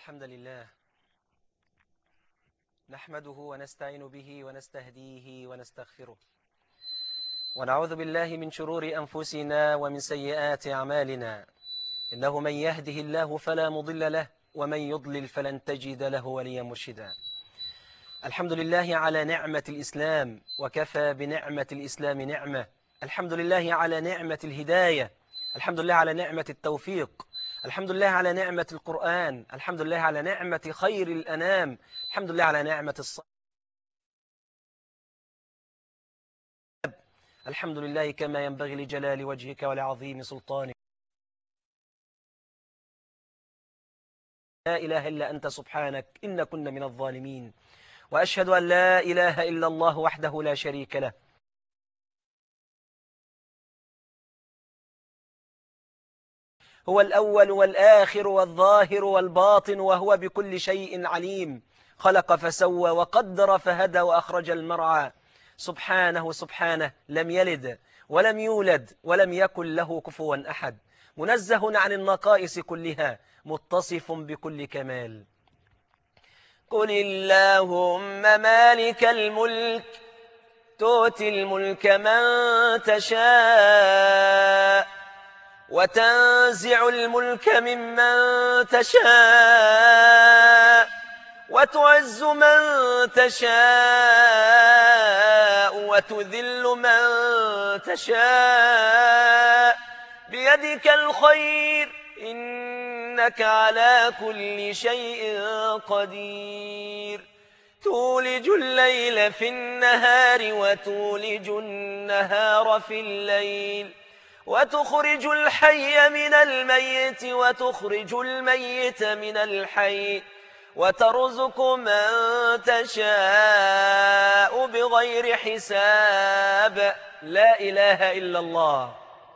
الحمد لله نحمده ونستعين به ونستهديه ونستغفره ونعوذ بالله من شرور أنفسنا ومن سيئات أعمالنا إنه من يهده الله فلا مضل له ومن يضلل فلن تجد له وليا مرشدا الحمد لله على نعمة الإسلام وكفى بنعمة الإسلام نعمة الحمد لله على نعمة الهداية الحمد لله على نعمة التوفيق الحمد لله على نعمة القرآن الحمد لله على نعمة خير الأنام الحمد لله على نعمة الصلاة الحمد لله كما ينبغي لجلال وجهك ولعظيم سلطانك لا إله إلا أنت سبحانك إن كنا من الظالمين وأشهد أن لا إله إلا الله وحده لا شريك له هو الأول والآخر والظاهر والباطن وهو بكل شيء عليم خلق فسوى وقدر فهدى وأخرج المرعى سبحانه سبحانه لم يلد ولم يولد ولم يكن له كفوا أحد منزه عن النقائص كلها متصف بكل كمال قل اللهم مالك الملك تؤتي الملك من تشاء وتنزع الملك ممن تشاء وتعز من تشاء وتذل من تشاء بيدك الخير إنك على كل شيء قدير تولج الليل في النهار وتولج النهار في الليل وتخرج الحي من الميت وتخرج الميت من الحي وترزق من تشاء بغير حساب لا إله إلا الله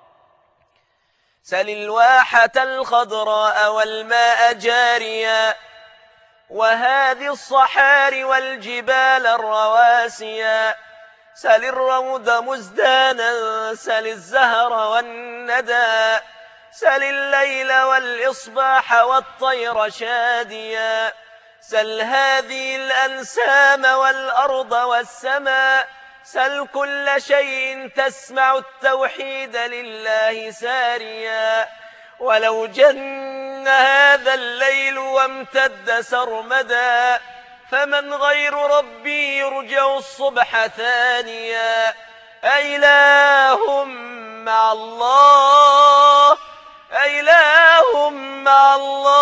سل الواحة الخضراء والماء جاريا وهذه الصحار والجبال الرواسيا سل الروض مزدانا سل الزهر والندى سل الليل والإصباح والطير شاديا سل هذه الأنسام والأرض والسماء سل كل شيء تسمع التوحيد لله ساريا ولو جن هذا الليل وامتد سرمدا فمن غير ربي يرجع الصبح ثانيا أإله مع الله أإله مع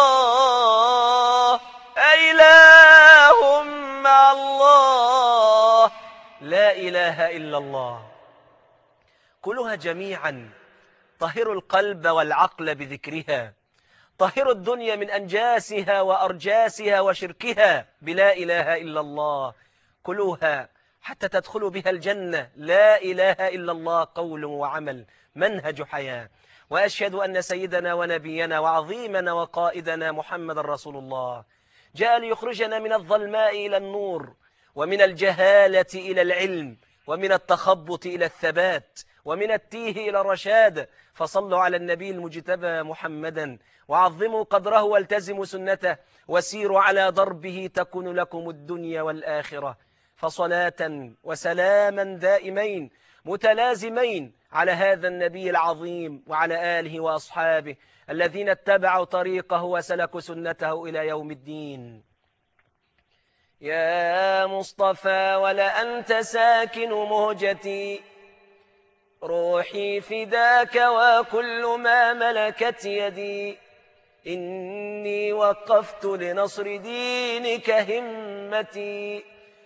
الله أإله مع الله لا إله إلا الله كلها جميعا طهروا القلب والعقل بذكرها طهروا الدنيا من أنجاسها وأرجاسها وشركها بلا إله إلا الله كلوها حتى تدخلوا بها الجنة لا إله إلا الله قول وعمل منهج حياة وأشهد أن سيدنا ونبينا وعظيمنا وقائدنا محمد رسول الله جاء ليخرجنا من الظلماء إلى النور ومن الجهالة إلى العلم ومن التخبط إلى الثبات ومن التيه إلى الرشاد فصلوا على النبي المجتبى محمدا وعظموا قدره والتزموا سنته وسيروا على ضربه تكون لكم الدنيا والآخرة فصلاة وسلاما دائمين متلازمين على هذا النبي العظيم وعلى آله وأصحابه الذين اتبعوا طريقه وسلكوا سنته إلى يوم الدين يا مصطفى ولأنت ساكن مهجتي روحي فداك وكل ما ملكت يدي إني وقفت لنصر دينك همتي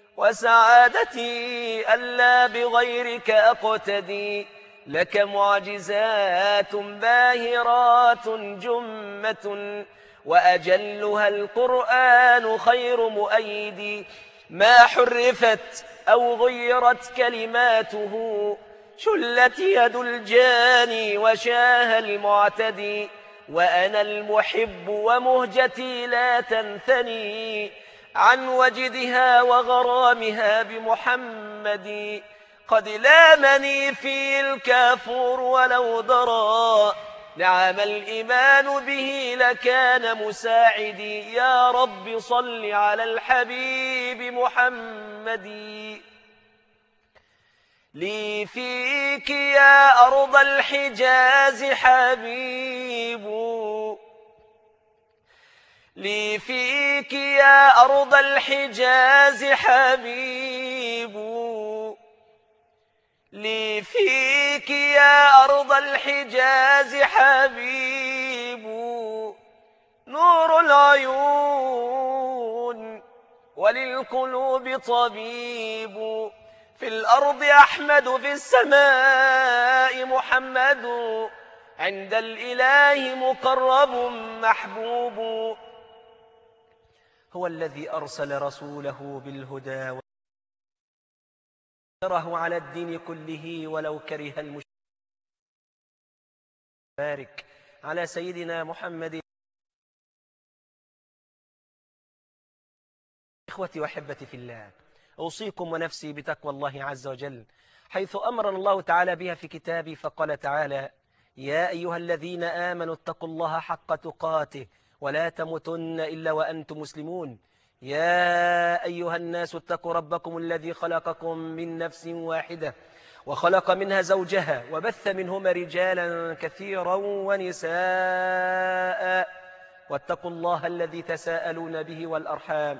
وسعادتي ألا بغيرك أقتدي لك معجزات باهرات جمة وأجلها القرآن خير مؤيد ما حرفت أو غيرت كلماته شلت يد الجاني وشاه المعتدي وأنا المحب ومهجتي لا تنثني عن وجدها وغرامها بمحمد قد لامني في الكافور ولو درى نعم الإيمان به لكان مساعدي يا رب صل على الحبيب محمد لي فيك يا أرض الحجاز حبيب لي فيك يا أرض الحجاز حبيب لي فيك يا أرض الحجاز حبيب نور العيون وللقلوب طبيب في الأرض أحمد في السماء محمد عند الإله مقرب محبوب هو الذي أرسل رسوله بالهدى ويره على الدين كله ولو كره المشركون بارك على سيدنا محمد إخوتي وأحبتي في الله أوصيكم ونفسي بتقوى الله عز وجل حيث أمرنا الله تعالى بها في كتابه فقال تعالى يا أيها الذين آمنوا اتقوا الله حق تقاته ولا تموتن إلا وأنتم مسلمون يا أيها الناس اتقوا ربكم الذي خلقكم من نفس واحدة وخلق منها زوجها وبث منهما رجالا كثيرا ونساء واتقوا الله الذي تساءلون به والأرحام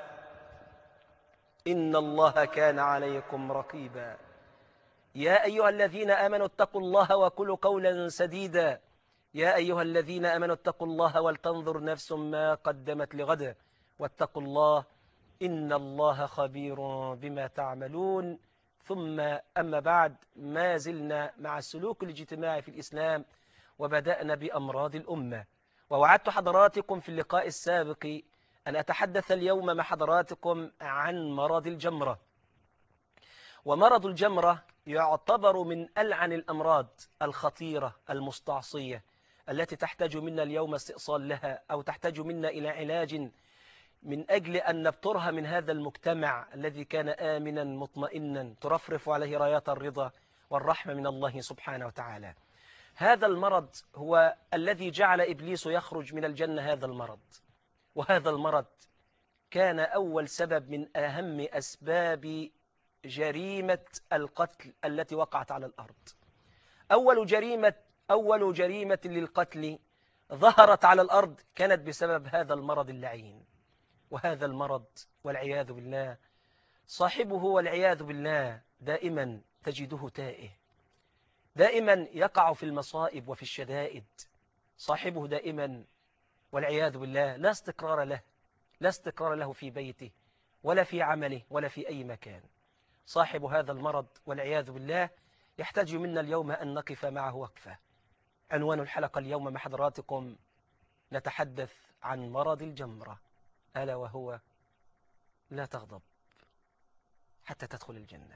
إن الله كان عليكم رقيبا يا أيها الذين آمنوا اتقوا الله وكلوا قولا سديدا يا أيها الذين آمنوا اتقوا الله ولتنظر نفس ما قدمت لغد واتقوا الله إن الله خبير بما تعملون ثم أما بعد ما زلنا مع السلوك الاجتماعي في الإسلام وبدأنا بأمراض الأمة ووعدت حضراتكم في اللقاء السابق أن أتحدث اليوم مع حضراتكم عن مرض الجمرة ومرض الجمرة يعتبر من ألعن الأمراض الخطيرة المستعصية التي تحتاج منا اليوم استئصال لها أو تحتاج منا إلى علاج من أجل أن نبترها من هذا المجتمع الذي كان آمنا مطمئنا ترفرف عليه رايات الرضا والرحمة من الله سبحانه وتعالى هذا المرض هو الذي جعل إبليس يخرج من الجنة هذا المرض وهذا المرض كان أول سبب من أهم أسباب جريمة القتل التي وقعت على الأرض أول جريمة أول جريمة للقتل ظهرت على الأرض كانت بسبب هذا المرض اللعين وهذا المرض والعياذ بالله صاحبه والعياذ بالله دائما تجده تائه دائما يقع في المصائب وفي الشدائد صاحبه دائما والعياذ بالله لا استقرار له لا استقرار له في بيته ولا في عمله ولا في أي مكان صاحب هذا المرض والعياذ بالله يحتاج منا اليوم أن نقف معه وقفة عنوان الحلقة اليوم مع حضراتكم نتحدث عن مرض الجمرة ألا وهو لا تغضب حتى تدخل الجنة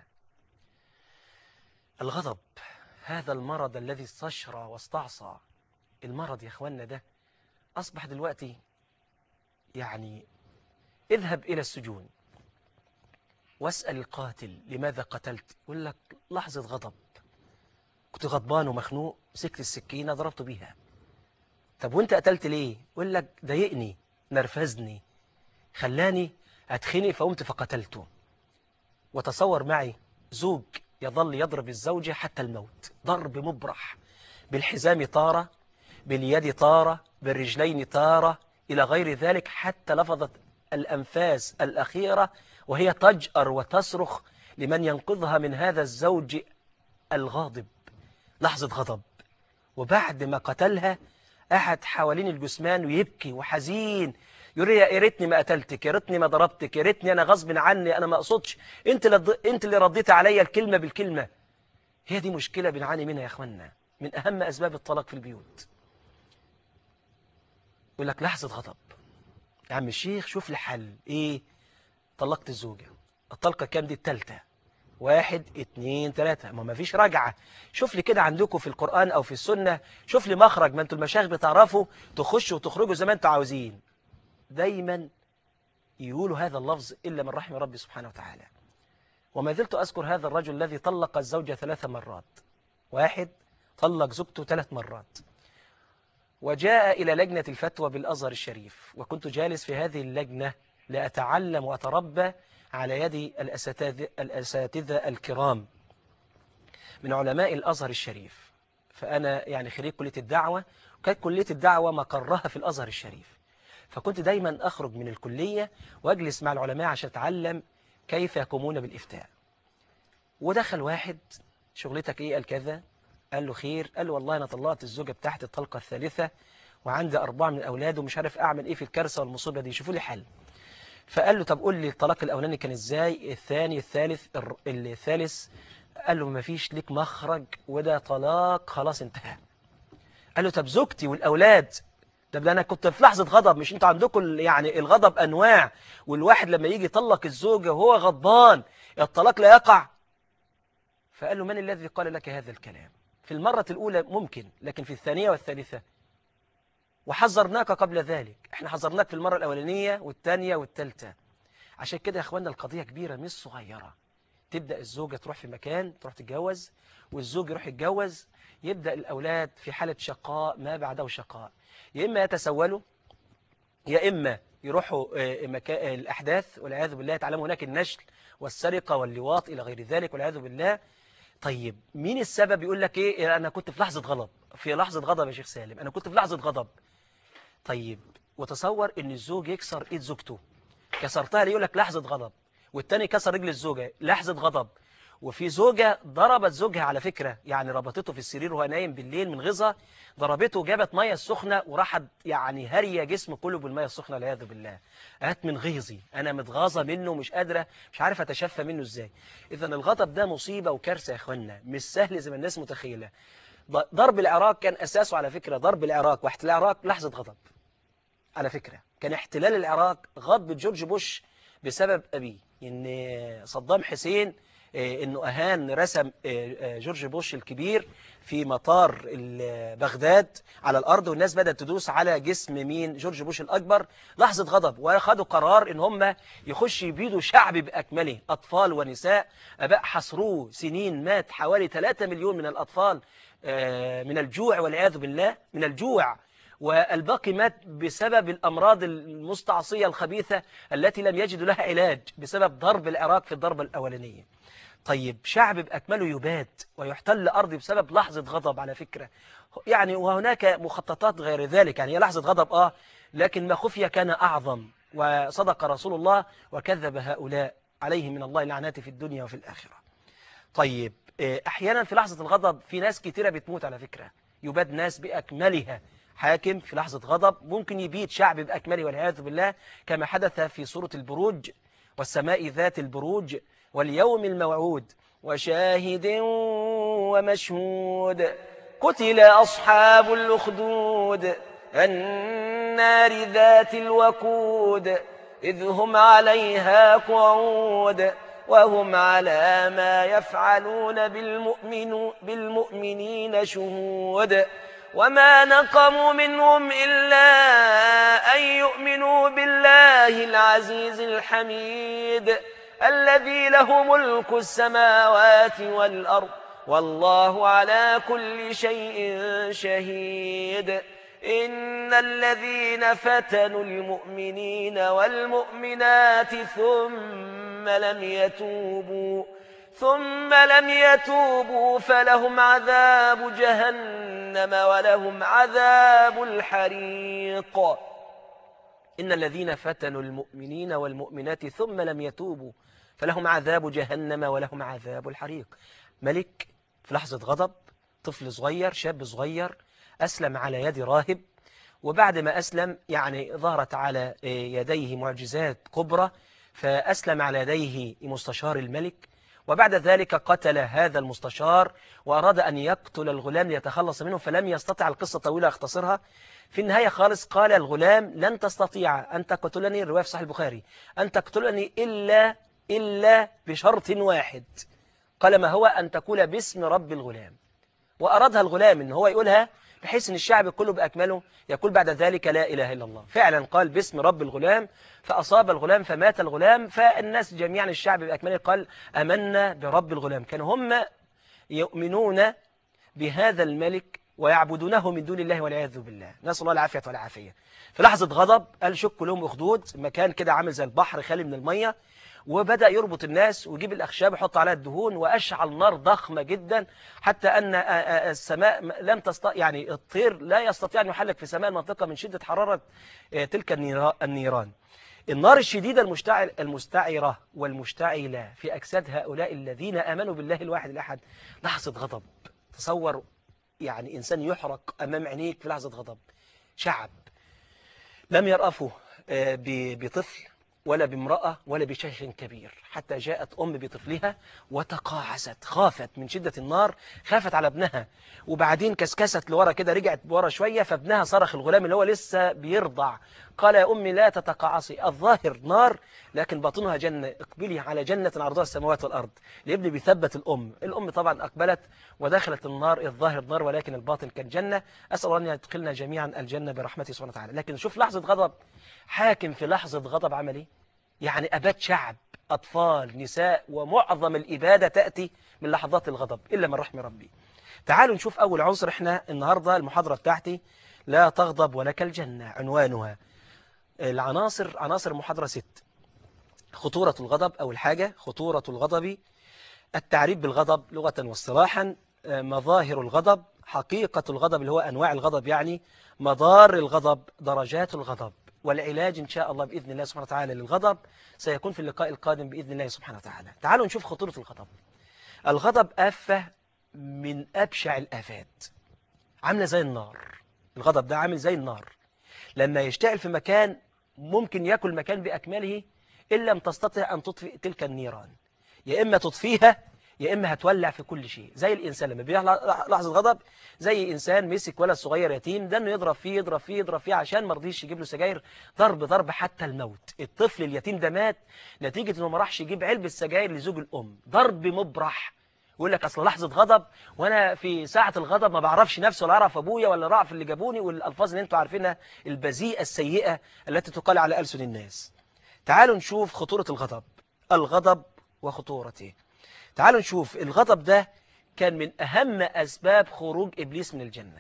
الغضب هذا المرض الذي استشرى واستعصى المرض يا اخوانا ده أصبح دلوقتي يعني اذهب إلى السجون واسأل القاتل لماذا قتلت يقول لك لحظة غضب كنت غضبان ومخنوق مسكت السكينة ضربت بيها طب وانت قتلت ليه يقول لك ضايقني نرفزني خلاني أتخنق فقمت فقتلته وتصور معي زوج يظل يضرب الزوجة حتى الموت ضرب مبرح بالحزام طارة باليد طارة بالرجلين طارة إلى غير ذلك حتى لفظت الأنفاس الأخيرة وهي تجأر وتصرخ لمن ينقذها من هذا الزوج الغاضب لحظة غضب وبعد ما قتلها قعد حوالين الجثمان ويبكي وحزين يقول يا ريتني ما قتلتك يا ريتني ما ضربتك يا ريتني انا غصب عني انا ما اقصدش انت اللي انت اللي رديت عليا الكلمه بالكلمه هي دي مشكله بنعاني منها يا اخوانا من اهم اسباب الطلاق في البيوت يقول لك لحظه غضب يا عم الشيخ شوف لي حل ايه طلقت الزوجه الطلقه كام دي الثالثه واحد اتنين تلاتة ما ما فيش رجعة شوف لي كده عندكم في القرآن أو في السنة شوف لي مخرج ما انتوا المشايخ بتعرفوا تخشوا وتخرجوا زي ما انتوا عاوزين دايما يقولوا هذا اللفظ إلا من رحم ربي سبحانه وتعالى وما زلت أذكر هذا الرجل الذي طلق الزوجة ثلاث مرات واحد طلق زوجته ثلاث مرات وجاء إلى لجنة الفتوى بالأزهر الشريف وكنت جالس في هذه اللجنة لأتعلم وأتربى على يد الأساتذة, الأساتذة الكرام من علماء الأزهر الشريف فأنا يعني خريج كلية الدعوة وكانت كلية الدعوة مقرها في الأزهر الشريف فكنت دايما أخرج من الكلية وأجلس مع العلماء عشان أتعلم كيف يقومون بالإفتاء ودخل واحد شغلتك إيه قال كذا قال له خير قال له والله أنا طلعت الزوجة بتاعت الطلقة الثالثة وعندي أربعة من الأولاد ومش عارف أعمل إيه في الكارثة والمصيبة دي شوفوا لي حل فقال له طب قول لي الطلاق الأولاني كان إزاي الثاني الثالث الثالث قال له ما فيش ليك مخرج وده طلاق خلاص انتهى قال له طب زوجتي والأولاد طب ده أنا كنت في لحظة غضب مش أنتوا عندكم يعني الغضب أنواع والواحد لما يجي يطلق الزوجة وهو غضبان الطلاق لا يقع فقال له من الذي قال لك هذا الكلام في المرة الأولى ممكن لكن في الثانية والثالثة وحذرناك قبل ذلك احنا حذرناك في المرة الأولانية والثانية والثالثة عشان كده يا اخوانا القضية كبيرة مش صغيرة تبدأ الزوجة تروح في مكان تروح تتجوز والزوج يروح يتجوز يبدأ الأولاد في حالة شقاء ما بعده شقاء يا إما يتسولوا يا إما يروحوا مكان الأحداث والعياذ بالله تعلم هناك النشل والسرقة واللواط إلى غير ذلك والعياذ بالله طيب مين السبب يقول لك إيه أنا كنت في لحظة غضب في لحظة غضب يا شيخ سالم أنا كنت في لحظة غضب طيب وتصور ان الزوج يكسر ايد زوجته كسرتها ليه يقول لك لحظة غضب والتاني كسر رجل الزوجة لحظة غضب وفي زوجة ضربت زوجها على فكرة يعني ربطته في السرير وهو نايم بالليل من غيظها ضربته جابت مية السخنة وراحت يعني هرية جسمه كله بالمية السخنة والعياذ بالله قالت من غيظي أنا متغاظة منه مش قادرة مش عارفة أتشفى منه إزاي إذا الغضب ده مصيبة وكارثة يا إخوانا مش سهل زي ما الناس متخيلة ضرب العراق كان أساسه على فكرة ضرب العراق واحتلال العراق لحظة غضب على فكرة كان احتلال العراق غضب جورج بوش بسبب أبيه إن صدام حسين إنه أهان رسم جورج بوش الكبير في مطار بغداد على الأرض والناس بدأت تدوس على جسم مين جورج بوش الأكبر لحظة غضب وأخذوا قرار إن هم يخش يبيدوا شعب بأكمله أطفال ونساء أباء حصروه سنين مات حوالي 3 مليون من الأطفال من الجوع والعياذ بالله من الجوع والباقي مات بسبب الأمراض المستعصية الخبيثة التي لم يجدوا لها علاج بسبب ضرب العراق في الضربة الأولانية طيب شعب بأكمله يباد ويحتل أرض بسبب لحظة غضب على فكرة يعني وهناك مخططات غير ذلك يعني هي لحظة غضب آه لكن ما خفي كان أعظم وصدق رسول الله وكذب هؤلاء عليهم من الله لعنات في الدنيا وفي الآخرة طيب أحيانا في لحظة الغضب في ناس كتيرة بتموت على فكرة يباد ناس بأكملها حاكم في لحظة غضب ممكن يبيد شعب بأكمله والعياذ بالله كما حدث في سورة البروج والسماء ذات البروج واليوم الموعود وشاهد ومشهود قتل أصحاب الأخدود النار ذات الوقود إذ هم عليها قعود وهم على ما يفعلون بالمؤمن بالمؤمنين شهود وما نقموا منهم إلا أن يؤمنوا بالله العزيز الحميد الذي له ملك السماوات والأرض والله على كل شيء شهيد إن الذين فتنوا المؤمنين والمؤمنات ثم لم يتوبوا ثم لم يتوبوا فلهم عذاب جهنم ولهم عذاب الحريق إن الذين فتنوا المؤمنين والمؤمنات ثم لم يتوبوا فلهم عذاب جهنم ولهم عذاب الحريق ملك في لحظة غضب طفل صغير شاب صغير أسلم على يد راهب وبعد ما أسلم يعني ظهرت على يديه معجزات كبرى فأسلم على يديه مستشار الملك وبعد ذلك قتل هذا المستشار وأراد أن يقتل الغلام ليتخلص منه فلم يستطع القصة طويلة أختصرها في النهاية خالص قال الغلام لن تستطيع أن تقتلني الرواية في صحيح البخاري أن تقتلني إلا, إلا بشرط واحد قال ما هو أن تقول باسم رب الغلام وأرادها الغلام إن هو يقولها بحيث أن الشعب كله بأكمله يقول بعد ذلك لا إله إلا الله فعلا قال باسم رب الغلام فأصاب الغلام فمات الغلام فالناس جميعا الشعب بأكمله قال أمنا برب الغلام كانوا هم يؤمنون بهذا الملك ويعبدونه من دون الله والعياذ بالله نسأل الله العافية والعافية في لحظة غضب قال شك لهم أخدود مكان كده عامل زي البحر خالي من المية وبدأ يربط الناس ويجيب الأخشاب يحط عليها الدهون وأشعل نار ضخمة جدا حتى أن السماء لم تستطيع يعني الطير لا يستطيع أن يحلق في سماء المنطقة من شدة حرارة تلك النيران النار الشديدة المشتعل المستعرة والمشتعلة في أجساد هؤلاء الذين آمنوا بالله الواحد الأحد لحظة غضب تصور يعني إنسان يحرق أمام عينيك في لحظة غضب شعب لم يرأفوا بطفل ولا بامرأة ولا بشيخ كبير حتى جاءت أم بطفلها وتقاعست خافت من شدة النار خافت على ابنها وبعدين كسكست لورا كده رجعت لورا شوية فابنها صرخ الغلام اللي هو لسه بيرضع قال يا أمي لا تتقاعصي الظاهر نار لكن باطنها جنة اقبلي على جنة عرضها السماوات والأرض الابن بيثبت الأم الأم طبعا أقبلت ودخلت النار الظاهر نار ولكن الباطن كان جنة أسأل الله أن يدخلنا جميعا الجنة برحمته سبحانه وتعالى لكن شوف لحظة غضب حاكم في لحظة غضب عمل ايه يعني أبات شعب أطفال نساء ومعظم الإبادة تأتي من لحظات الغضب إلا من رحم ربي تعالوا نشوف أول عنصر إحنا النهاردة المحاضرة بتاعتي لا تغضب ولك الجنة عنوانها العناصر عناصر المحاضرة ست خطورة الغضب أول حاجة خطورة الغضب التعريف بالغضب لغة واصطلاحا مظاهر الغضب حقيقة الغضب اللي هو أنواع الغضب يعني مضار الغضب درجات الغضب والعلاج إن شاء الله بإذن الله سبحانه وتعالى للغضب سيكون في اللقاء القادم بإذن الله سبحانه وتعالى تعالوا نشوف خطورة الغضب الغضب آفة من أبشع الآفات عاملة زي النار الغضب ده عامل زي النار لما يشتعل في مكان ممكن يأكل مكان بأكمله إن لم تستطع أن تطفئ تلك النيران يا إما تطفيها يا إما هتولع في كل شيء زي الإنسان لما بيجي لحظة غضب زي إنسان مسك ولد صغير يتيم ده إنه يضرب فيه يضرب فيه يضرب فيه عشان ما رضيش يجيب له سجاير ضرب ضرب حتى الموت الطفل اليتيم ده مات نتيجة إنه ما راحش يجيب علبة سجاير لزوج الأم ضرب مبرح يقول لك أصل لحظة غضب وأنا في ساعة الغضب ما بعرفش نفسي ولا أعرف أبويا ولا أعرف اللي جابوني والألفاظ اللي أنتوا عارفينها البذيئة السيئة التي تقال على ألسن الناس تعالوا نشوف خطورة الغضب الغضب وخطورته تعالوا نشوف الغضب ده كان من أهم أسباب خروج إبليس من الجنة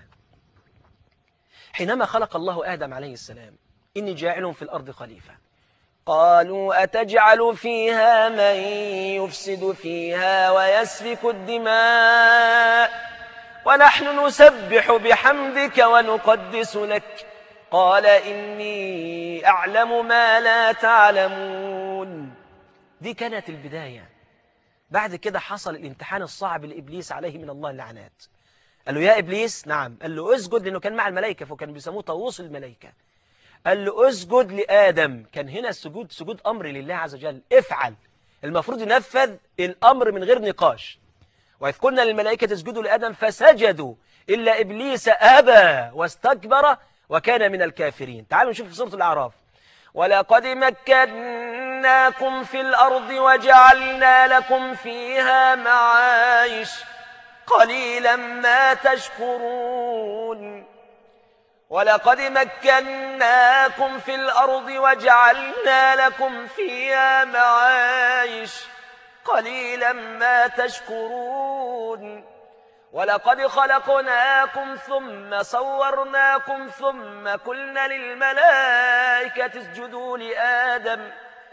حينما خلق الله آدم عليه السلام إني جاعل في الأرض خليفة قالوا أتجعل فيها من يفسد فيها ويسفك الدماء ونحن نسبح بحمدك ونقدس لك قال إني أعلم ما لا تعلمون دي كانت البداية بعد كده حصل الامتحان الصعب لإبليس عليه من الله اللعنات قال له يا إبليس نعم قال له اسجد لأنه كان مع الملائكة فكان بيسموه طاووس الملائكة قال له اسجد لآدم كان هنا السجود سجود أمر لله عز وجل افعل المفروض ينفذ الأمر من غير نقاش وإذ قلنا للملائكة اسجدوا لآدم فسجدوا إلا إبليس أبى واستكبر وكان من الكافرين تعالوا نشوف في سورة الأعراف ولقد مكناكم في الأرض وجعلنا لكم فيها معايش قليلا ما تشكرون ولقد مكناكم في الأرض وجعلنا لكم فيها معايش قليلا ما تشكرون ولقد خلقناكم ثم صورناكم ثم قلنا للملائكة اسجدوا لآدم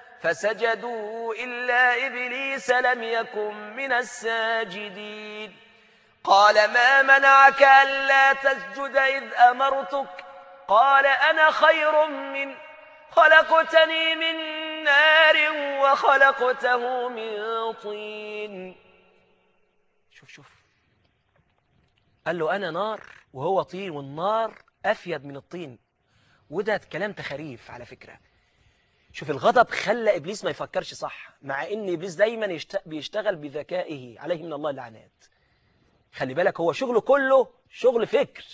فسجدوا إلا إبليس لم يكن من الساجدين قال ما منعك ألا تسجد إذ أمرتك قال أنا خير من خلقتني من نار وخلقته من طين شوف شوف قال له أنا نار وهو طين والنار أفيد من الطين وده كلام تخريف على فكرة شوف الغضب خلى إبليس ما يفكرش صح مع إن إبليس دايما بيشتغل بذكائه عليه من الله اللعنات خلي بالك هو شغله كله شغل فكر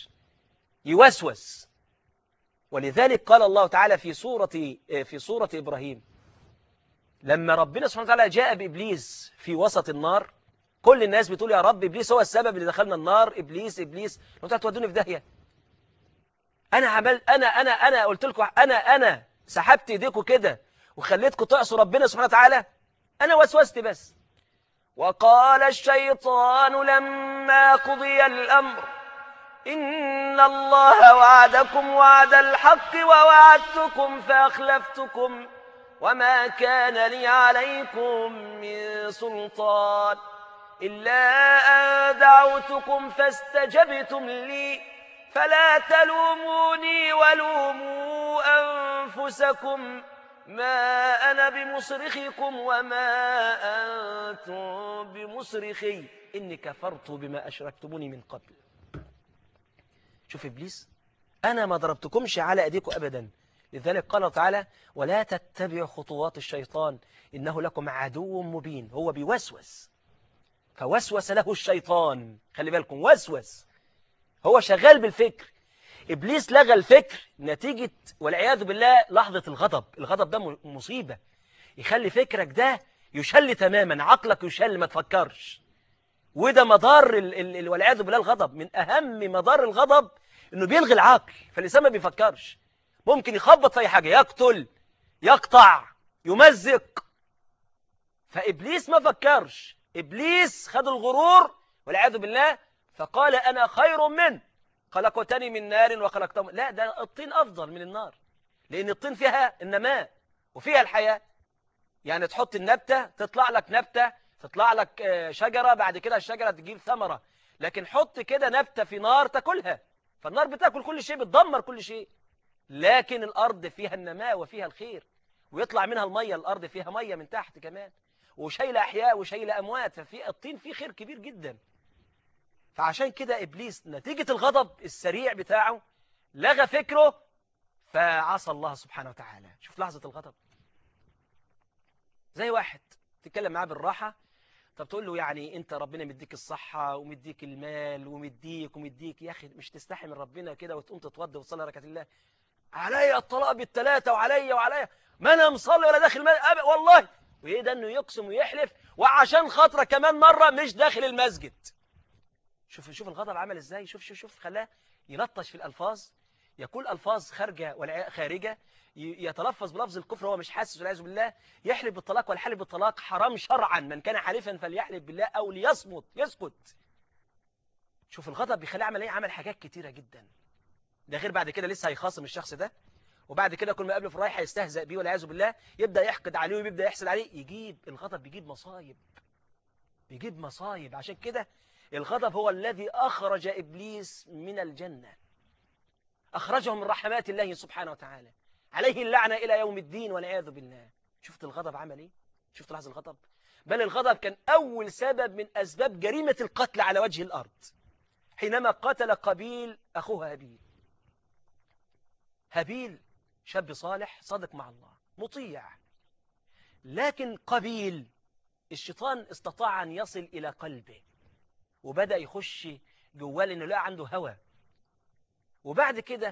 يوسوس ولذلك قال الله تعالى في سورة في سورة إبراهيم لما ربنا سبحانه وتعالى جاء بإبليس في وسط النار كل الناس بتقول يا رب إبليس هو السبب اللي دخلنا النار إبليس إبليس انتوا هتودوني في داهية أنا عملت أنا أنا أنا قلت لكم أنا أنا سحبت إيديكم كده وخليتكم تعصوا ربنا سبحانه وتعالى أنا وسوست بس وقال الشيطان لما قضي الأمر إن الله وعدكم وعد الحق ووعدتكم فأخلفتكم وما كان لي عليكم من سلطان إلا أن دعوتكم فاستجبتم لي فلا تلوموني ولوموا أنفسكم ما أنا بمصرخكم وما أنتم بمصرخي إني كفرت بما أشركتموني من قبل شوف إبليس أنا ما ضربتكمش على أيديكم أبدا لذلك قال تعالى ولا تتبعوا خطوات الشيطان إنه لكم عدو مبين هو بيوسوس فوسوس له الشيطان خلي بالكم وسوس هو شغال بالفكر إبليس لغى الفكر نتيجة والعياذ بالله لحظة الغضب الغضب ده مصيبة يخلي فكرك ده يشل تماما عقلك يشل ما تفكرش وده مضار ال ال والعياذ بالله الغضب من أهم مضار الغضب إنه بيلغي العقل فالإنسان ما بيفكرش ممكن يخبط في أي حاجة يقتل يقطع يمزق فإبليس ما فكرش إبليس خد الغرور والعياذ بالله فقال أنا خير منه خلقتني من نار وخلقته لا ده الطين أفضل من النار لأن الطين فيها النماء وفيها الحياة يعني تحط النبتة تطلع لك نبتة تطلع لك شجرة بعد كده الشجرة تجيب ثمرة لكن حط كده نبتة في نار تاكلها فالنار بتاكل كل شيء بتدمر كل شيء لكن الأرض فيها النماء وفيها الخير ويطلع منها المية الأرض فيها مية من تحت كمان وشايلة أحياء وشايلة أموات ففي الطين فيه خير كبير جدا فعشان كده إبليس نتيجة الغضب السريع بتاعه لغى فكره فعصى الله سبحانه وتعالى شوف لحظة الغضب زي واحد تتكلم معاه بالراحة طب تقول له يعني انت ربنا مديك الصحة ومديك المال ومديك ومديك يا أخي مش تستحي من ربنا كده وتقوم تتوضى وتصلي ركعة الله عليا الطلاق بالثلاثة وعليا وعليا ما انا مصلي ولا داخل المسجد والله وايه ده انه يقسم ويحلف وعشان خاطره كمان مرة مش داخل المسجد شوف شوف الغضب عمل ازاي شوف شوف شوف خلاه يلطش في الالفاظ يقول الفاظ خارجه ولا خارجه يتلفظ بلفظ الكفر وهو مش حاسس والعياذ بالله يحلف بالطلاق والحلف بالطلاق حرام شرعا من كان حالفا فليحلف بالله او ليصمت يسكت شوف الغضب بيخليه عمل ايه عمل حاجات كتيره جدا ده غير بعد كده لسه هيخاصم الشخص ده وبعد كده كل ما يقابله في الرايح هيستهزأ بيه والعياذ بالله يبدا يحقد عليه ويبدا يحسد عليه يجيب الغضب بيجيب مصايب بيجيب مصايب عشان كده الغضب هو الذي أخرج إبليس من الجنة أخرجه من رحمات الله سبحانه وتعالى عليه اللعنة إلى يوم الدين والعياذ بالله شفت الغضب عمل إيه؟ شفت لحظة الغضب؟ بل الغضب كان أول سبب من أسباب جريمة القتل على وجه الأرض حينما قتل قبيل أخوه هابيل هابيل شاب صالح صادق مع الله مطيع لكن قبيل الشيطان استطاع أن يصل إلى قلبه وبدأ يخش جواه لأنه لقى عنده هوى وبعد كده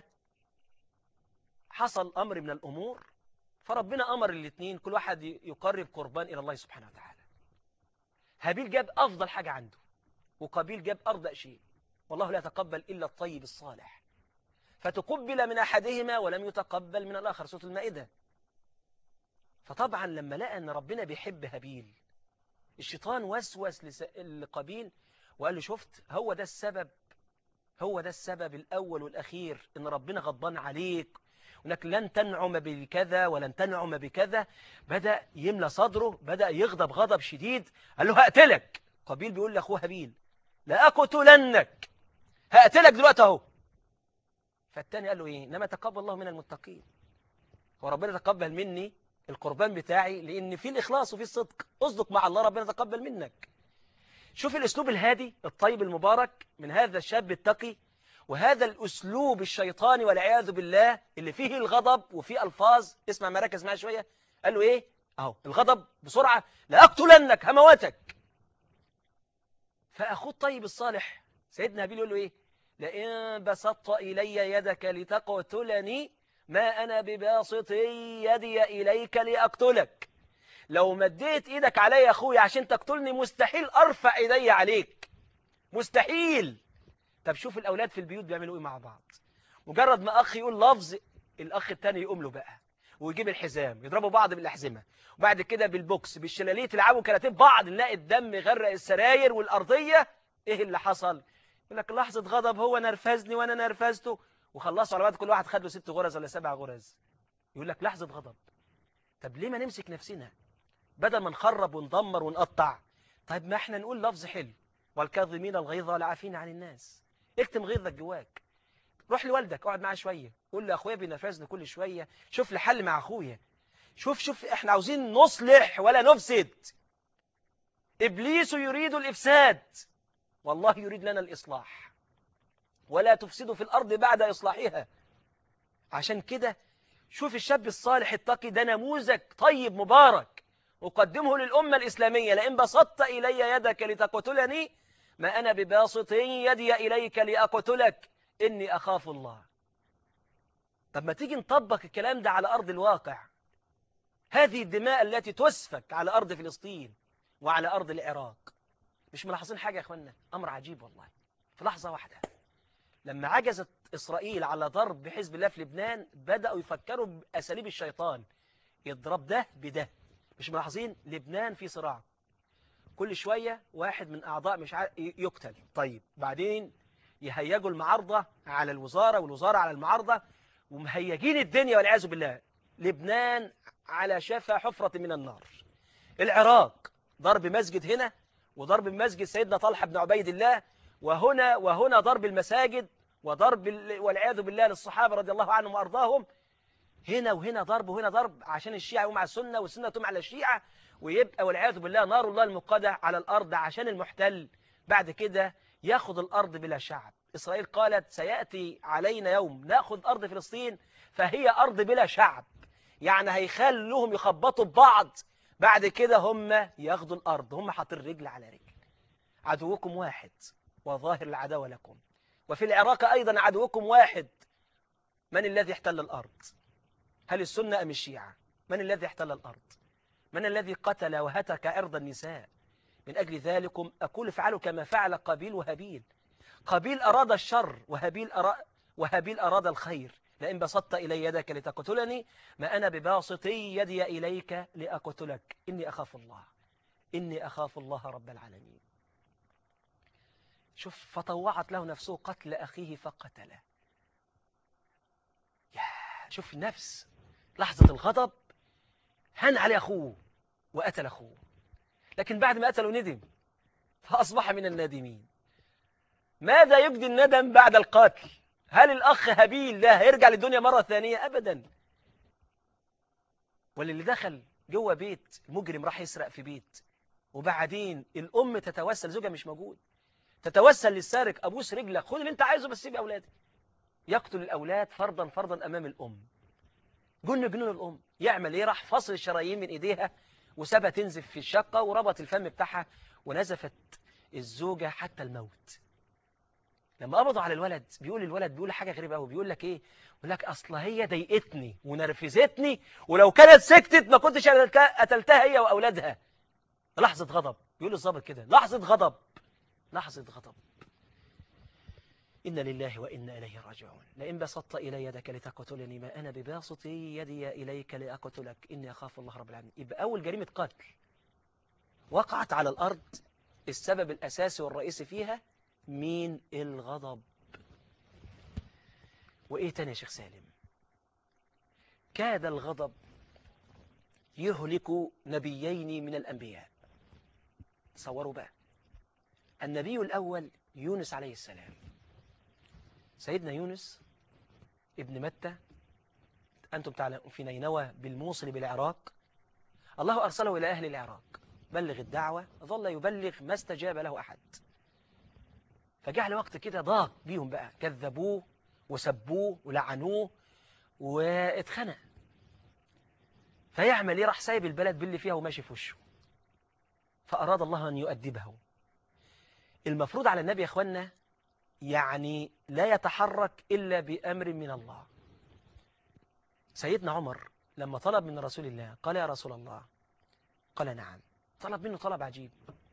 حصل أمر من الأمور فربنا أمر الاثنين كل واحد يقرب قربان إلى الله سبحانه وتعالى هابيل جاب أفضل حاجة عنده وقابيل جاب أرضى شيء والله لا يتقبل إلا الطيب الصالح فتقبل من أحدهما ولم يتقبل من الآخر سورة المائدة فطبعا لما لقى أن ربنا بيحب هابيل الشيطان وسوس لقابيل وقال له شفت هو ده السبب هو ده السبب الأول والأخير إن ربنا غضبان عليك وإنك لن تنعم بكذا ولن تنعم بكذا بدأ يملى صدره بدأ يغضب غضب شديد قال له هقتلك قابيل بيقول لأخوه هابيل لا أقتلنك هقتلك دلوقتي أهو فالتاني قال له إيه إنما تقبل الله من المتقين وربنا تقبل مني القربان بتاعي لأن في الإخلاص وفي الصدق أصدق مع الله ربنا تقبل منك شوف الأسلوب الهادي الطيب المبارك من هذا الشاب التقي وهذا الأسلوب الشيطاني والعياذ بالله اللي فيه الغضب وفيه ألفاظ اسمع ما ركز معايا شوية قال له إيه أهو الغضب بسرعة لا أقتلنك همواتك فأخوه الطيب الصالح سيدنا هابيل يقول له إيه لئن بسطت إلي يدك لتقتلني ما أنا بباسط يدي إليك لأقتلك لو مديت إيدك علي يا أخوي عشان تقتلني مستحيل أرفع إيدي عليك مستحيل طب شوف الأولاد في البيوت بيعملوا إيه مع بعض مجرد ما أخ يقول لفظ الأخ التاني يقوم له بقى ويجيب الحزام يضربوا بعض بالأحزمة وبعد كده بالبوكس بالشلالية يلعبوا كراتين بعض نلاقي الدم غرق السراير والأرضية إيه اللي حصل يقول لك لحظة غضب هو نرفزني وأنا نرفزته وخلصوا على بعض كل واحد خد له ست غرز ولا سبع غرز يقول لك لحظة غضب طب ليه ما نمسك نفسنا بدل ما نخرب وندمر ونقطع طيب ما احنا نقول لفظ حلو والكاظمين الغيظ والعافين عن الناس اكتم غيظك جواك روح لوالدك اقعد معاه شويه قول له اخويا بينرفزني كل شويه شوف لي حل مع اخويا شوف شوف احنا عاوزين نصلح ولا نفسد ابليس يريد الافساد والله يريد لنا الاصلاح ولا تفسدوا في الارض بعد اصلاحها عشان كده شوف الشاب الصالح التقي ده نموذج طيب مبارك أقدمه للأمة الإسلامية لئن بسطت إلي يدك لتقتلني ما أنا بباسط يدي إليك لأقتلك إني أخاف الله طب ما تيجي نطبق الكلام ده على أرض الواقع هذه الدماء التي تسفك على أرض فلسطين وعلى أرض العراق مش ملاحظين حاجة يا أخوانا أمر عجيب والله في لحظة واحدة لما عجزت إسرائيل على ضرب حزب الله في لبنان بدأوا يفكروا بأساليب الشيطان يضرب ده بده مش ملاحظين لبنان في صراع كل شوية واحد من أعضاء مش عارف يقتل طيب بعدين يهيجوا المعارضة على الوزارة والوزارة على المعارضة ومهيجين الدنيا والعياذ بالله لبنان على شفا حفرة من النار العراق ضرب مسجد هنا وضرب مسجد سيدنا طلحة بن عبيد الله وهنا وهنا ضرب المساجد وضرب والعياذ بالله للصحابة رضي الله عنهم وأرضاهم هنا وهنا ضرب وهنا ضرب عشان الشيعة يقوم على السنة والسنة تقوم على الشيعة ويبقى والعياذ بالله نار الله المقدة على الأرض عشان المحتل بعد كده ياخذ الأرض بلا شعب إسرائيل قالت سيأتي علينا يوم ناخذ أرض فلسطين فهي أرض بلا شعب يعني هيخلوهم يخبطوا ببعض بعد كده هم ياخذوا الأرض هم حاطين رجل على رجل عدوكم واحد وظاهر العداوة لكم وفي العراق أيضا عدوكم واحد من الذي احتل الأرض هل السنة أم الشيعة من الذي احتل الأرض من الذي قتل وهتك عرض النساء من أجل ذلكم أقول افعلوا كما فعل قابيل وهابيل قابيل أراد الشر وهابيل أراد, وهابيل أراد الخير لئن بسطت إلي يدك لتقتلني ما أنا بباسط يدي إليك لأقتلك إني أخاف الله إني أخاف الله رب العالمين شوف فطوعت له نفسه قتل أخيه فقتله يا شوف النفس لحظة الغضب هن على أخوه وقتل أخوه لكن بعد ما قتله ندم فأصبح من النادمين ماذا يجدي الندم بعد القتل هل الأخ هابيل ده هيرجع للدنيا مرة ثانية أبدا واللي دخل جوه بيت المجرم راح يسرق في بيت وبعدين الأم تتوسل زوجها مش موجود تتوسل للسارق أبوس رجلك خد اللي أنت عايزه بس سيب أولادك يقتل الأولاد فرضا فرضا أمام الأم جن جنون الأم يعمل إيه راح فصل الشرايين من إيديها وسابها تنزف في الشقة وربط الفم بتاعها ونزفت الزوجة حتى الموت لما قبضوا على الولد بيقول الولد بيقول حاجة غريبة قوي بيقول لك إيه يقول لك أصل هي ضايقتني ونرفزتني ولو كانت سكتت ما كنتش قتلتها هي وأولادها لحظة غضب بيقول الظابط كده لحظة غضب لحظة غضب إن لله وإنا إليه راجعون لئن بسطت إلي يدك لتقتلني ما أنا بباسط يدي إليك لأقتلك إني أخاف الله رب العالمين يبقى أول جريمة قتل وقعت على الأرض السبب الأساسي والرئيسي فيها مين الغضب وإيه تاني يا شيخ سالم كاد الغضب يهلك نبيين من الأنبياء تصوروا بقى النبي الأول يونس عليه السلام سيدنا يونس ابن متى أنتم تعلمون في نينوى بالموصل بالعراق الله أرسله إلى أهل العراق بلغ الدعوة ظل يبلغ ما استجاب له أحد فجعل وقت كده ضاق بيهم بقى كذبوه وسبوه ولعنوه واتخنق فيعمل ايه راح سايب البلد باللي فيها وماشي في وشه فأراد الله أن يؤدبه المفروض على النبي يا أخوانا يعني لا يتحرك إلا بأمر من الله سيدنا عمر لما طلب من رسول الله قال يا رسول الله قال نعم طلب منه طلب عجيب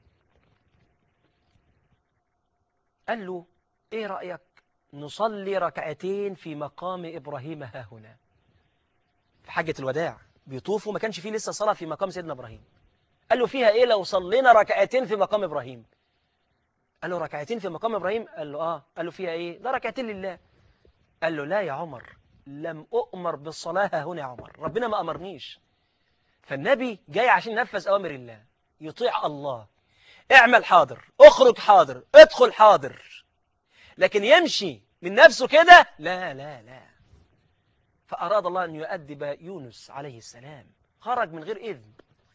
قال له ايه رأيك نصلي ركعتين في مقام إبراهيم ها هنا في حجة الوداع بيطوفوا ما كانش فيه لسه صلاة في مقام سيدنا إبراهيم قال له فيها ايه لو صلينا ركعتين في مقام إبراهيم قال له ركعتين في مقام إبراهيم قال له آه قال له فيها إيه ده ركعتين لله قال له لا يا عمر لم أؤمر بالصلاة هنا يا عمر ربنا ما أمرنيش فالنبي جاي عشان ينفذ أوامر الله يطيع الله اعمل حاضر اخرج حاضر ادخل حاضر لكن يمشي من نفسه كده لا لا لا فأراد الله أن يؤدب يونس عليه السلام خرج من غير إذن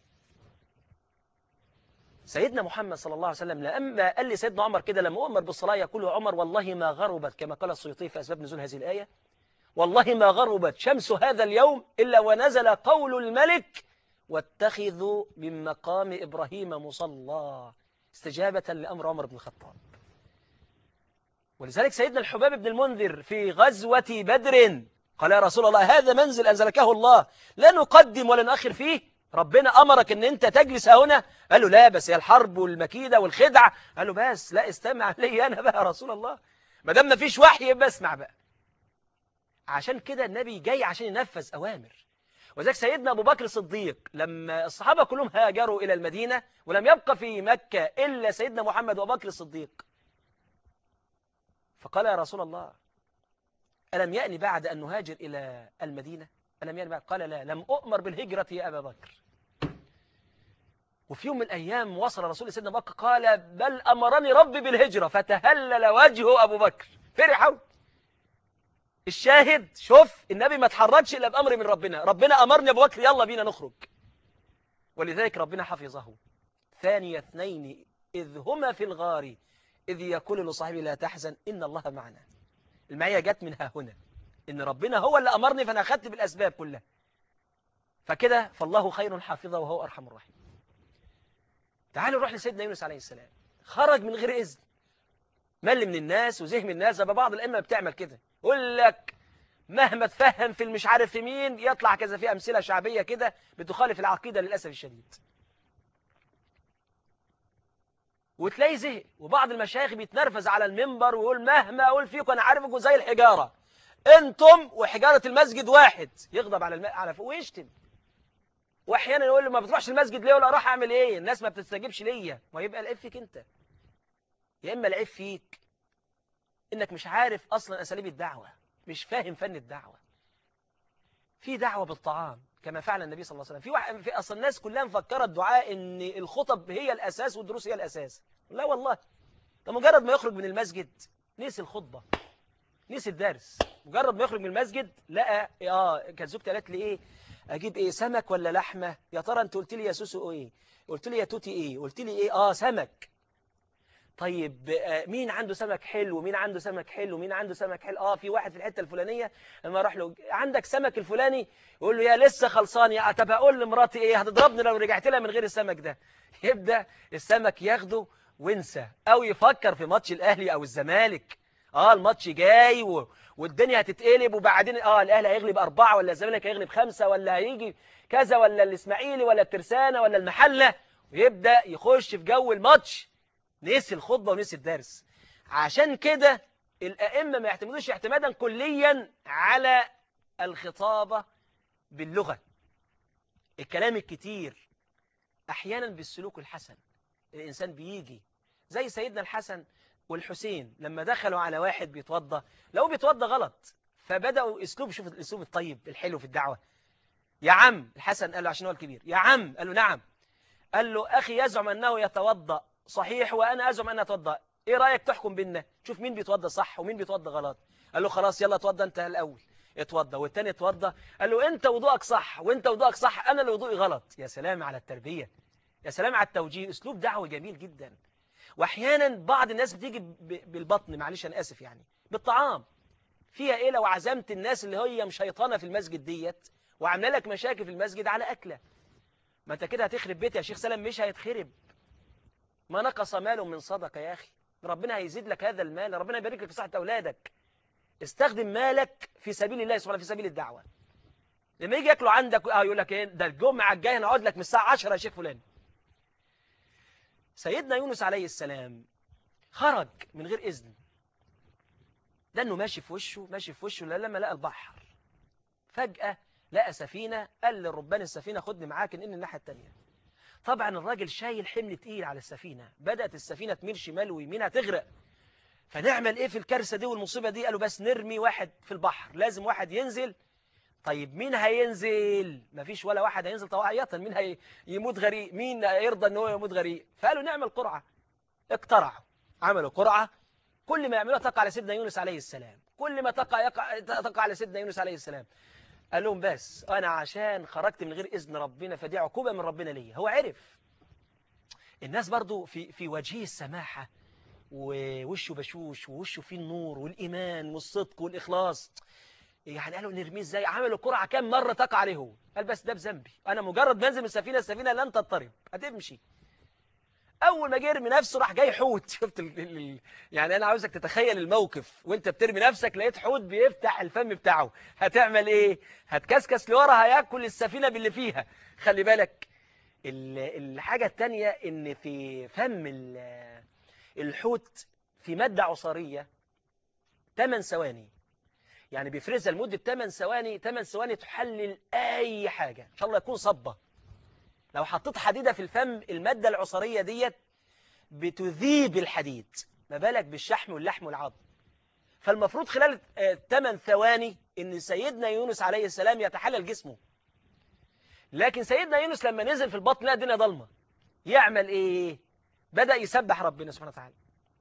سيدنا محمد صلى الله عليه وسلم لما قال لي سيدنا عمر كده لما أؤمر بالصلاة يقول عمر والله ما غربت كما قال السيوطي في أسباب نزول هذه الآية والله ما غربت شمس هذا اليوم إلا ونزل قول الملك واتخذوا من مقام إبراهيم مصلى استجابة لأمر عمر بن الخطاب ولذلك سيدنا الحباب بن المنذر في غزوة بدر قال يا رسول الله هذا منزل أنزلكه الله لا نقدم ولا نؤخر فيه ربنا أمرك أن أنت تجلس هنا قال له لا بس هي الحرب والمكيدة والخدعة قال له بس لا استمع لي أنا بقى يا رسول الله ما دام ما فيش وحي يبقى اسمع بقى عشان كده النبي جاي عشان ينفذ أوامر وذلك سيدنا أبو بكر الصديق لما الصحابة كلهم هاجروا إلى المدينة ولم يبقى في مكة إلا سيدنا محمد وأبو بكر الصديق فقال يا رسول الله ألم يأني بعد أن نهاجر إلى المدينة ألم يأني بعد قال لا لم أؤمر بالهجرة يا أبا بكر وفي يوم من الأيام وصل رسول سيدنا بكر قال بل أمرني ربي بالهجرة فتهلل وجهه أبو بكر فرحوا الشاهد شوف النبي ما تحركش إلا بأمر من ربنا ربنا أمرني أبو بكر يلا بينا نخرج ولذلك ربنا حفظه ثاني اثنين إذ هما في الغار إذ يقول لصاحبه لا تحزن إن الله معنا المعية جت منها هنا إن ربنا هو اللي أمرني فأنا أخذت بالأسباب كلها فكده فالله خير حافظا وهو أرحم الراحمين تعالوا نروح لسيدنا يونس عليه السلام خرج من غير إذن مل من الناس وزه من الناس بعض الأئمة بتعمل كده يقول لك مهما تفهم في المش عارف في مين يطلع كذا في أمثلة شعبية كده بتخالف العقيدة للأسف الشديد وتلاقي زهق وبعض المشايخ بيتنرفز على المنبر ويقول مهما أقول فيكم أنا عارفكم زي الحجارة أنتم وحجارة المسجد واحد يغضب على الم... على فوق ويشتم واحيانا يقول له ما بتروحش المسجد ليه ولا راح اعمل ايه الناس ما بتستجيبش ليا ما يبقى العيب فيك انت يا اما العيب فيك انك مش عارف اصلا اساليب الدعوه مش فاهم فن الدعوه في دعوه بالطعام كما فعل النبي صلى الله عليه وسلم في واحد في اصل الناس كلها مفكره الدعاء ان الخطب هي الاساس والدروس هي الاساس لا والله ده مجرد ما يخرج من المسجد نسي الخطبه نسي الدرس مجرد ما يخرج من المسجد لقى اه كانت زوجتي قالت لي ايه اجيب ايه سمك ولا لحمه يا ترى انت قلت لي يا سوسو ايه قلت لي يا توتي ايه قلت لي ايه اه سمك طيب آه مين عنده سمك حلو مين عنده سمك حلو مين عنده سمك حلو اه في واحد في الحته الفلانيه لما اروح له عندك سمك الفلاني يقول له يا لسه خلصان يا طب اقول لمراتي ايه هتضربني لو رجعت لها من غير السمك ده يبدا السمك ياخده وانسى او يفكر في ماتش الاهلي او الزمالك اه الماتش جاي و... والدنيا هتتقلب وبعدين اه الاهلي هيغلب أربعة ولا الزمالك هيغلب خمسة ولا هيجي كذا ولا الإسماعيلي ولا الترسانة ولا المحلة ويبدأ يخش في جو الماتش نسي الخطبة ونسي الدرس عشان كده الأئمة ما يعتمدوش اعتمادا كليا على الخطابة باللغة الكلام الكتير أحيانا بالسلوك الحسن الإنسان بيجي زي سيدنا الحسن والحسين لما دخلوا على واحد بيتوضى لو بيتوضى غلط فبدأوا اسلوب شوف الاسلوب الطيب الحلو في الدعوة يا عم الحسن قال له عشان هو الكبير يا عم قال له نعم قال له أخي يزعم أنه يتوضأ صحيح وأنا أزعم أن أتوضأ إيه رأيك تحكم بينا شوف مين بيتوضى صح ومين بيتوضى غلط قال له خلاص يلا اتوضى أنت الأول اتوضى والتاني اتوضى قال له أنت وضوءك صح وأنت وضوءك صح أنا اللي وضوئي غلط يا سلام على التربية يا سلام على التوجيه أسلوب دعوة جميل جدا واحيانا بعض الناس بتيجي بالبطن معلش انا اسف يعني بالطعام فيها ايه لو عزمت الناس اللي هي مشيطانه في المسجد ديت وعامله لك مشاكل في المسجد على اكله ما انت كده هتخرب بيت يا شيخ سلام مش هيتخرب ما نقص مال من صدقه يا اخي ربنا هيزيد لك هذا المال ربنا يبارك لك في صحه اولادك استخدم مالك في سبيل الله سبحانه في سبيل الدعوه لما يجي ياكلوا عندك اه يقول لك ايه ده الجمعه الجايه هنقعد لك من الساعه 10 يا شيخ فلان سيدنا يونس عليه السلام خرج من غير إذن لأنه ماشي في وشه ماشي في وشه لما لقى البحر فجأة لقى سفينة قال للربان السفينة خدني معاك إن الناحية التانية طبعا الراجل شايل حمل تقيل على السفينة بدأت السفينة تميل شمال ويمين هتغرق فنعمل ايه في الكارثة دي والمصيبة دي قالوا بس نرمي واحد في البحر لازم واحد ينزل طيب مين هينزل مفيش ولا واحد هينزل طواعية مين هي يموت غريق مين يرضى ان هو يموت غريق فقالوا نعمل قرعة اقترعوا عملوا قرعة كل ما يعملوها تقع على سيدنا يونس عليه السلام كل ما تقع يقع تقع على سيدنا يونس عليه السلام قال لهم بس انا عشان خرجت من غير اذن ربنا فدي عقوبة من ربنا ليا هو عرف الناس برضو في في وجهه السماحة ووشه بشوش ووشه فيه النور والإيمان والصدق والإخلاص يعني قالوا نرميه ازاي عملوا قرعة كام مرة تقع عليه هو قال بس ده بذنبي أنا مجرد ما انزل من السفينة السفينة لن تضطرب هتمشي أول ما جه يرمي نفسه راح جاي حوت شفت ال... ال... يعني أنا عاوزك تتخيل الموقف وأنت بترمي نفسك لقيت حوت بيفتح الفم بتاعه هتعمل إيه؟ هتكسكس لورا هياكل السفينة باللي فيها خلي بالك ال... الحاجة التانية إن في فم ال... الحوت في مادة عصارية 8 ثواني يعني بيفرزها لمدة 8 ثواني 8 ثواني تحلل أي حاجة إن شاء الله يكون صبة لو حطيت حديدة في الفم المادة العصارية ديت بتذيب الحديد ما بالك بالشحم واللحم والعظم فالمفروض خلال 8 ثواني ان سيدنا يونس عليه السلام يتحلل جسمه لكن سيدنا يونس لما نزل في البطن لقى الدنيا ضلمه يعمل ايه بدأ يسبح ربنا سبحانه وتعالى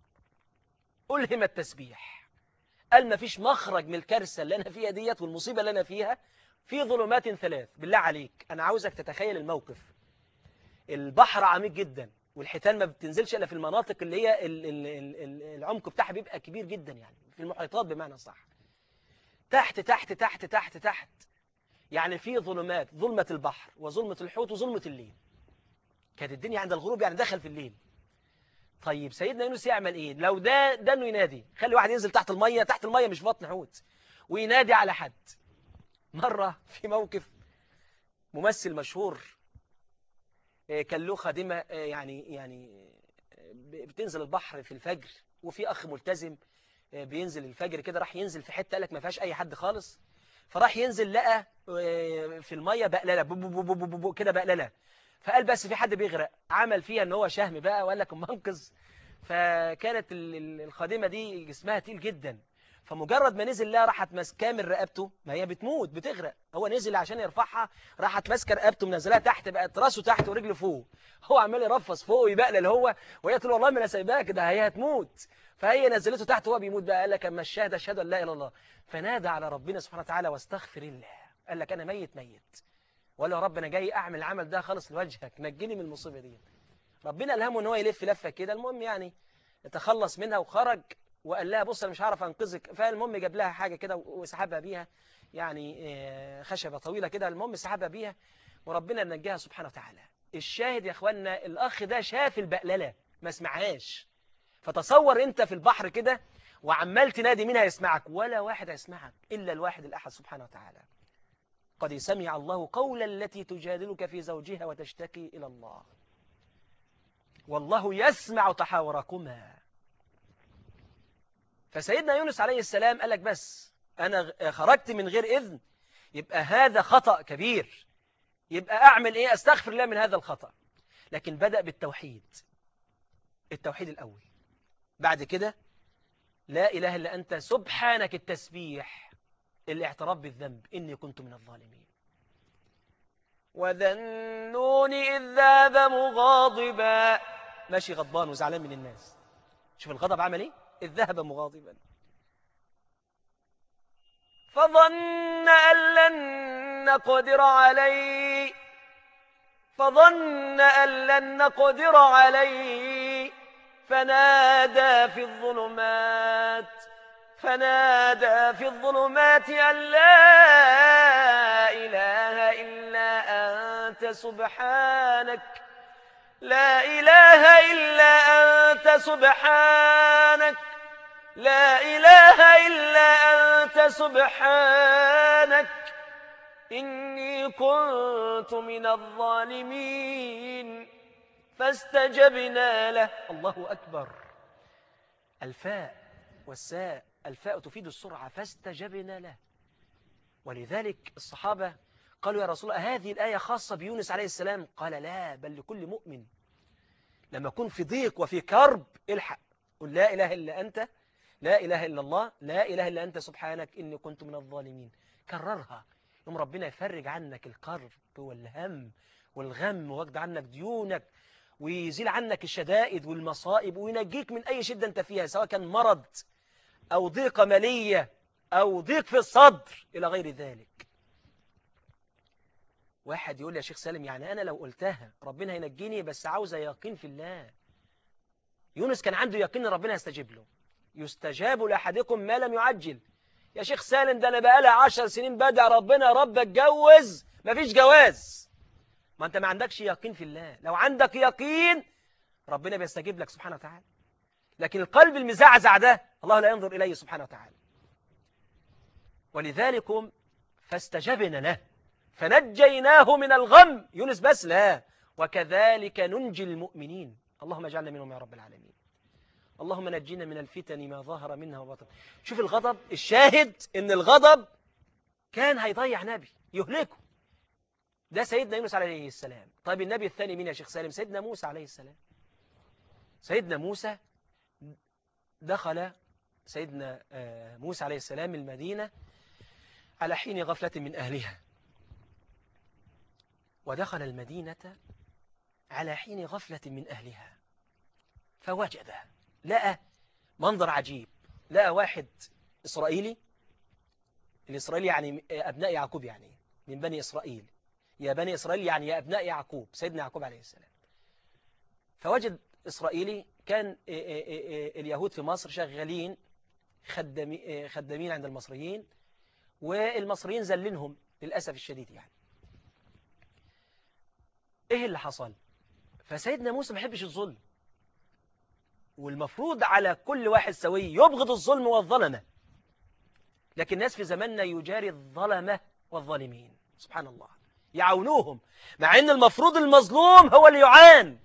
ألهم التسبيح قال ما فيش مخرج من الكارثة اللي أنا فيها ديت والمصيبة اللي أنا فيها في ظلمات ثلاث بالله عليك أنا عاوزك تتخيل الموقف البحر عميق جدا والحيتان ما بتنزلش إلا في المناطق اللي هي ال ال ال العمق بتاعها بيبقى كبير جدا يعني في المحيطات بمعنى صح تحت تحت تحت تحت تحت يعني في ظلمات ظلمة البحر وظلمة الحوت وظلمة الليل كانت الدنيا عند الغروب يعني دخل في الليل طيب سيدنا يونس يعمل ايه لو ده ده انه ينادي خلي واحد ينزل تحت الميه تحت الميه مش بطن حوت وينادي على حد مره في موقف ممثل مشهور كان له خادمه يعني يعني بتنزل البحر في الفجر وفي اخ ملتزم بينزل الفجر كده راح ينزل في حته قال لك ما فيهاش اي حد خالص فراح ينزل لقى في الميه بقلله بو بو بو بو بو كده بقلله فقال بس في حد بيغرق عمل فيها ان هو شهم بقى وقال لك منقذ فكانت الخادمة دي جسمها تقيل جدا فمجرد ما نزل لها راحت ماسكاه من رقبته ما هي بتموت بتغرق هو نزل عشان يرفعها راحت ماسكه رقبته منزلها تحت بقت راسه تحت ورجله فوق هو عمال يرفص فوق ويبقلل هو وهي تقول والله ما انا سايباها كده هي هتموت فهي نزلته تحت وهو بيموت بقى قال لك اما الشهاده اشهد ان لا اله الا الله فنادى على ربنا سبحانه وتعالى واستغفر الله قال لك انا ميت ميت ولا يا رب انا جاي اعمل العمل ده خالص لوجهك نجني من المصيبه دي ربنا الهمه ان هو يلف لفه كده المهم يعني تخلص منها وخرج وقال لها بص انا مش هعرف انقذك فالمهم جاب لها حاجه كده وسحبها بيها يعني خشبه طويله كده المهم سحبها بيها وربنا نجاها سبحانه وتعالى الشاهد يا اخوانا الاخ ده شاف البقلله ما سمعهاش فتصور انت في البحر كده وعمال تنادي مين هيسمعك ولا واحد هيسمعك الا الواحد الاحد سبحانه وتعالى قد سمع الله قول التي تجادلك في زوجها وتشتكي إلى الله والله يسمع تحاوركما فسيدنا يونس عليه السلام قال لك بس أنا خرجت من غير إذن يبقى هذا خطأ كبير يبقى أعمل إيه أستغفر الله من هذا الخطأ لكن بدأ بالتوحيد التوحيد الأول بعد كده لا إله إلا أنت سبحانك التسبيح الاعتراف بالذنب إني كنت من الظالمين وذا النون إذ ذهب مغاضبا ماشي غضبان وزعلان من الناس شوف الغضب عمل إيه إذ ذهب مغاضبا فظن أن لن نقدر عليه فظن أن لن نقدر عليه فنادى في الظلمات فنادى في الظلمات أن لا إله إلا أنت سبحانك لا إله إلا أنت سبحانك لا إله إلا أنت سبحانك إني كنت من الظالمين فاستجبنا له الله أكبر الفاء والساء الفاء تفيد السرعة فاستجبنا له ولذلك الصحابة قالوا يا رسول الله هذه الآية خاصة بيونس عليه السلام قال لا بل لكل مؤمن لما يكون في ضيق وفي كرب الحق قل لا إله إلا أنت لا إله إلا الله لا إله إلا أنت سبحانك إني كنت من الظالمين كررها يوم ربنا يفرج عنك الكرب والهم والغم ويجد عنك ديونك ويزيل عنك الشدائد والمصائب وينجيك من أي شدة أنت فيها سواء كان مرض أو ضيقة مالية أو ضيق في الصدر إلى غير ذلك واحد يقول يا شيخ سالم يعني أنا لو قلتها ربنا هينجيني بس عاوز يقين في الله يونس كان عنده يقين ان ربنا يستجيب له يستجاب لأحدكم ما لم يعجل يا شيخ سالم ده أنا بقالي عشر سنين بدع ربنا يا رب اتجوز مفيش جواز ما أنت ما عندكش يقين في الله لو عندك يقين ربنا بيستجيب لك سبحانه وتعالى لكن القلب المزعزع ده الله لا ينظر إليه سبحانه وتعالى ولذلك فاستجبنا له فنجيناه من الغم يونس بس لا وكذلك ننجي المؤمنين اللهم اجعلنا منهم يا رب العالمين اللهم نجينا من الفتن ما ظهر منها وبطن شوف الغضب الشاهد ان الغضب كان هيضيع نبي يهلكه ده سيدنا يونس عليه السلام طيب النبي الثاني مين يا شيخ سالم سيدنا موسى عليه السلام سيدنا موسى دخل سيدنا موسى عليه السلام المدينة على حين غفلة من أهلها ودخل المدينة على حين غفلة من أهلها فوجد لقى منظر عجيب لقى واحد إسرائيلي الإسرائيلي يعني أبناء يعقوب يعني من بني إسرائيل يا بني إسرائيل يعني يا أبناء يعقوب سيدنا يعقوب عليه السلام فوجد إسرائيلي كان اليهود في مصر شغالين خدامين عند المصريين والمصريين زلنهم للأسف الشديد يعني إيه اللي حصل فسيدنا موسى ما يحبش الظلم والمفروض على كل واحد سوي يبغض الظلم والظلمة لكن الناس في زماننا يجاري الظلمة والظالمين سبحان الله يعاونوهم مع ان المفروض المظلوم هو اللي يعان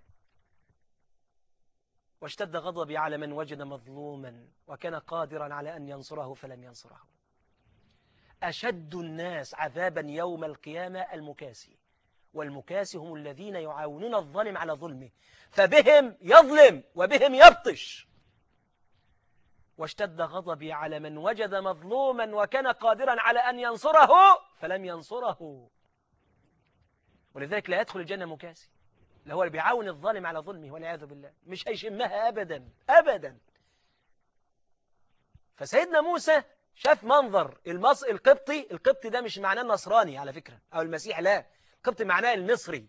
واشتد غضبي على من وجد مظلوما وكان قادرا على أن ينصره فلم ينصره أشد الناس عذابا يوم القيامة المكاسي والمكاسي هم الذين يعاونون الظالم على ظلمه فبهم يظلم وبهم يبطش واشتد غضبي على من وجد مظلوما وكان قادرا على أن ينصره فلم ينصره ولذلك لا يدخل الجنة مكاسي اللي هو اللي بيعاون الظالم على ظلمه والعياذ بالله مش هيشمها أبدا أبدا فسيدنا موسى شاف منظر المص... القبطي القبطي ده مش معناه النصراني على فكرة أو المسيح لا القبطي معناه المصري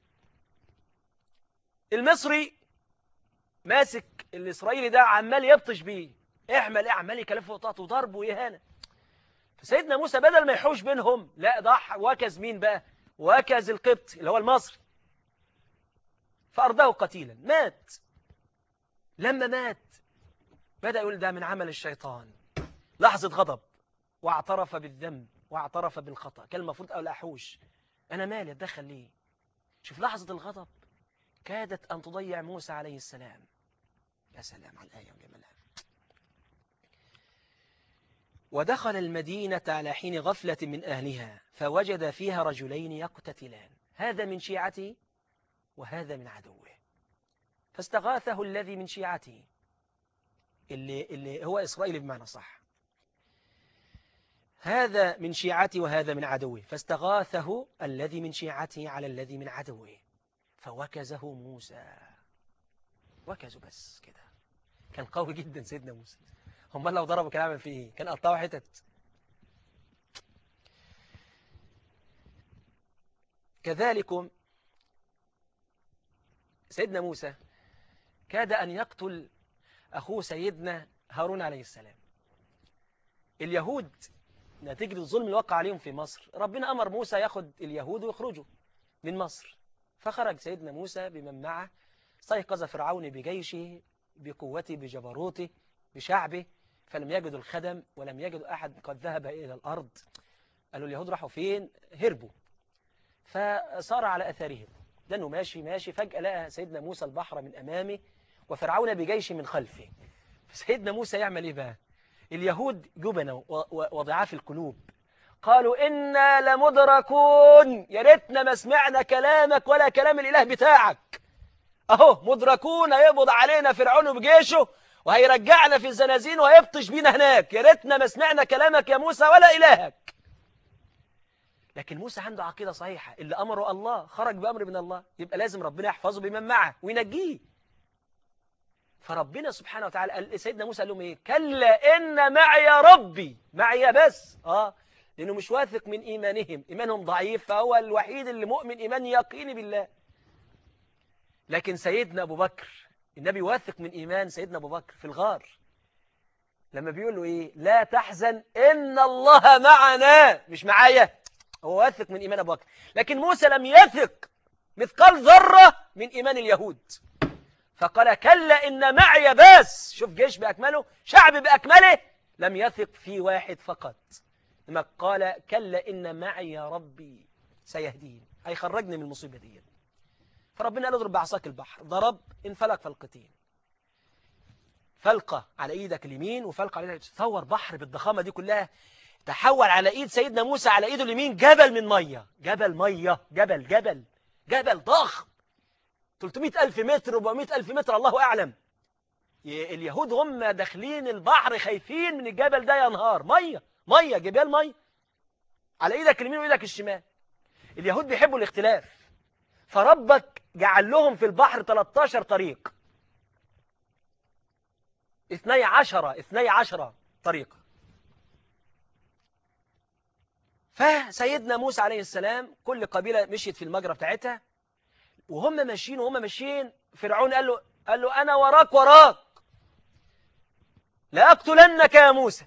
المصري ماسك الإسرائيلي ده عمال يبطش بيه اعمل ايه عمال يكلفه وطاط وضرب وإهانة فسيدنا موسى بدل ما يحوش بينهم لا ضح وكز مين بقى وكز القبطي اللي هو المصري فأرضاه قتيلا مات لما مات بدأ يقول ده من عمل الشيطان لحظة غضب واعترف بالذنب واعترف بالخطأ كان المفروض أقول أحوش أنا مالي أتدخل ليه شوف لحظة الغضب كادت أن تضيع موسى عليه السلام يا سلام على الآية وجمالها ودخل المدينة على حين غفلة من أهلها فوجد فيها رجلين يقتتلان هذا من شيعته وهذا من عدوه فاستغاثه الذي من شيعته اللي, اللي هو إسرائيل بمعنى صح هذا من شيعته وهذا من عدوه فاستغاثه الذي من شيعته على الذي من عدوه فوكزه موسى وكزه بس كده كان قوي جدا سيدنا موسى هم لو ضربوا كان عمل فيه ايه كان قطعوا حتت كذلكم سيدنا موسى كاد أن يقتل أخوه سيدنا هارون عليه السلام اليهود نتيجة الظلم اللي وقع عليهم في مصر ربنا أمر موسى ياخد اليهود ويخرجوا من مصر فخرج سيدنا موسى بمن معه استيقظ فرعون بجيشه بقوته بجبروته بشعبه فلم يجدوا الخدم ولم يجدوا أحد قد ذهب إلى الأرض قالوا اليهود راحوا فين هربوا فصار على أثرهم لأنه ماشي ماشي فجأة لقى سيدنا موسى البحر من أمامه وفرعون بجيش من خلفه سيدنا موسى يعمل إيه بقى اليهود جبنة وضعاف القلوب قالوا إنا لمدركون يا ريتنا ما سمعنا كلامك ولا كلام الإله بتاعك أهو مدركون هيقبض علينا فرعون بجيشه وهيرجعنا في الزنازين وهيبطش بينا هناك يا ريتنا ما سمعنا كلامك يا موسى ولا إلهك لكن موسى عنده عقيدة صحيحة اللي أمره الله خرج بأمر من الله يبقى لازم ربنا يحفظه بمن معه وينجيه فربنا سبحانه وتعالى قال سيدنا موسى قال لهم ايه كلا ان معي ربي معي بس اه لانه مش واثق من ايمانهم ايمانهم ضعيف فهو الوحيد اللي مؤمن ايمان يقيني بالله لكن سيدنا ابو بكر النبي واثق من ايمان سيدنا ابو بكر في الغار لما بيقول له ايه لا تحزن ان الله معنا مش معايا هو واثق من ايمان ابو بكر لكن موسى لم يثق مثقال ذره من ايمان اليهود فقال كلا إن معي بس شوف جيش بأكمله شعب بأكمله لم يثق في واحد فقط لما قال كلا إن معي ربي سيهدين أي خرجني من المصيبة دي فربنا قال اضرب بعصاك البحر ضرب انفلق فلقتين فلقة على ايدك اليمين وفلقة على ايدك تصور بحر بالضخامة دي كلها تحول على ايد سيدنا موسى على ايده اليمين جبل من مية جبل مية جبل جبل جبل ضخم 300 ألف متر 400 ألف متر الله أعلم اليهود هم داخلين البحر خايفين من الجبل ده ينهار مية مية جبال مية على ايدك اليمين وايدك الشمال اليهود بيحبوا الاختلاف فربك جعل لهم في البحر 13 طريق 12 12 طريقة فسيدنا موسى عليه السلام كل قبيلة مشيت في المجرى بتاعتها وهم ماشيين وهم ماشيين فرعون قال له قال له أنا وراك وراك لأقتلنك يا موسى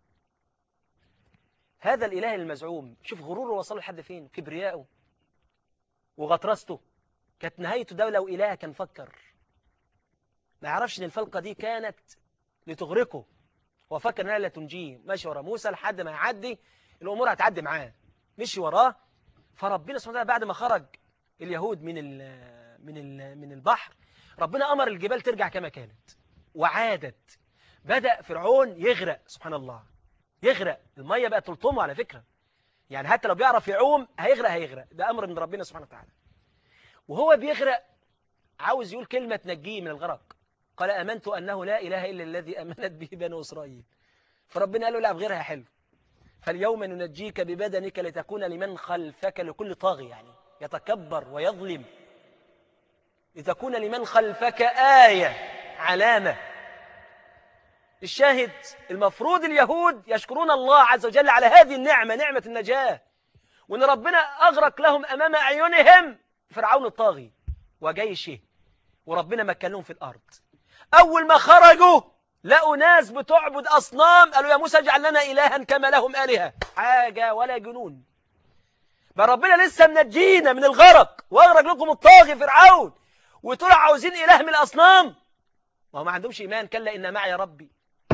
هذا الإله المزعوم شوف غروره وصل لحد فين كبرياءه وغطرسته كانت نهايته ده لو إله كان فكر ما يعرفش ان الفلقة دي كانت لتغرقه هو فكر انها لا تنجيه ماشي ورا موسى لحد ما يعدي الامور هتعدي معاه مشي وراه فربنا سبحانه وتعالى بعد ما خرج اليهود من ال من ال من البحر ربنا امر الجبال ترجع كما كانت وعادت بدا فرعون يغرق سبحان الله يغرق الميه بقت تلطمه على فكره يعني حتى لو بيعرف يعوم هيغرق هيغرق ده امر من ربنا سبحانه وتعالى وهو بيغرق عاوز يقول كلمه تنجيه من الغرق قال امنت انه لا اله الا الذي امنت به بنو اسرائيل فربنا قال له لا بغيرها حلو فاليوم ننجيك ببدنك لتكون لمن خلفك لكل طاغي يعني يتكبر ويظلم لتكون لمن خلفك آية علامة الشاهد المفروض اليهود يشكرون الله عز وجل على هذه النعمة نعمة النجاة وأن ربنا أغرق لهم أمام أعينهم فرعون الطاغي وجيشه وربنا مكنهم في الأرض أول ما خرجوا لقوا ناس بتعبد أصنام قالوا يا موسى اجعل لنا إلها كما لهم آلهة حاجة ولا جنون بقى ربنا لسه منجينا من الغرق واغرق لكم الطاغي فرعون وتقولوا عاوزين إله من الأصنام ما هو ما عندهمش إيمان كلا إن معي ربي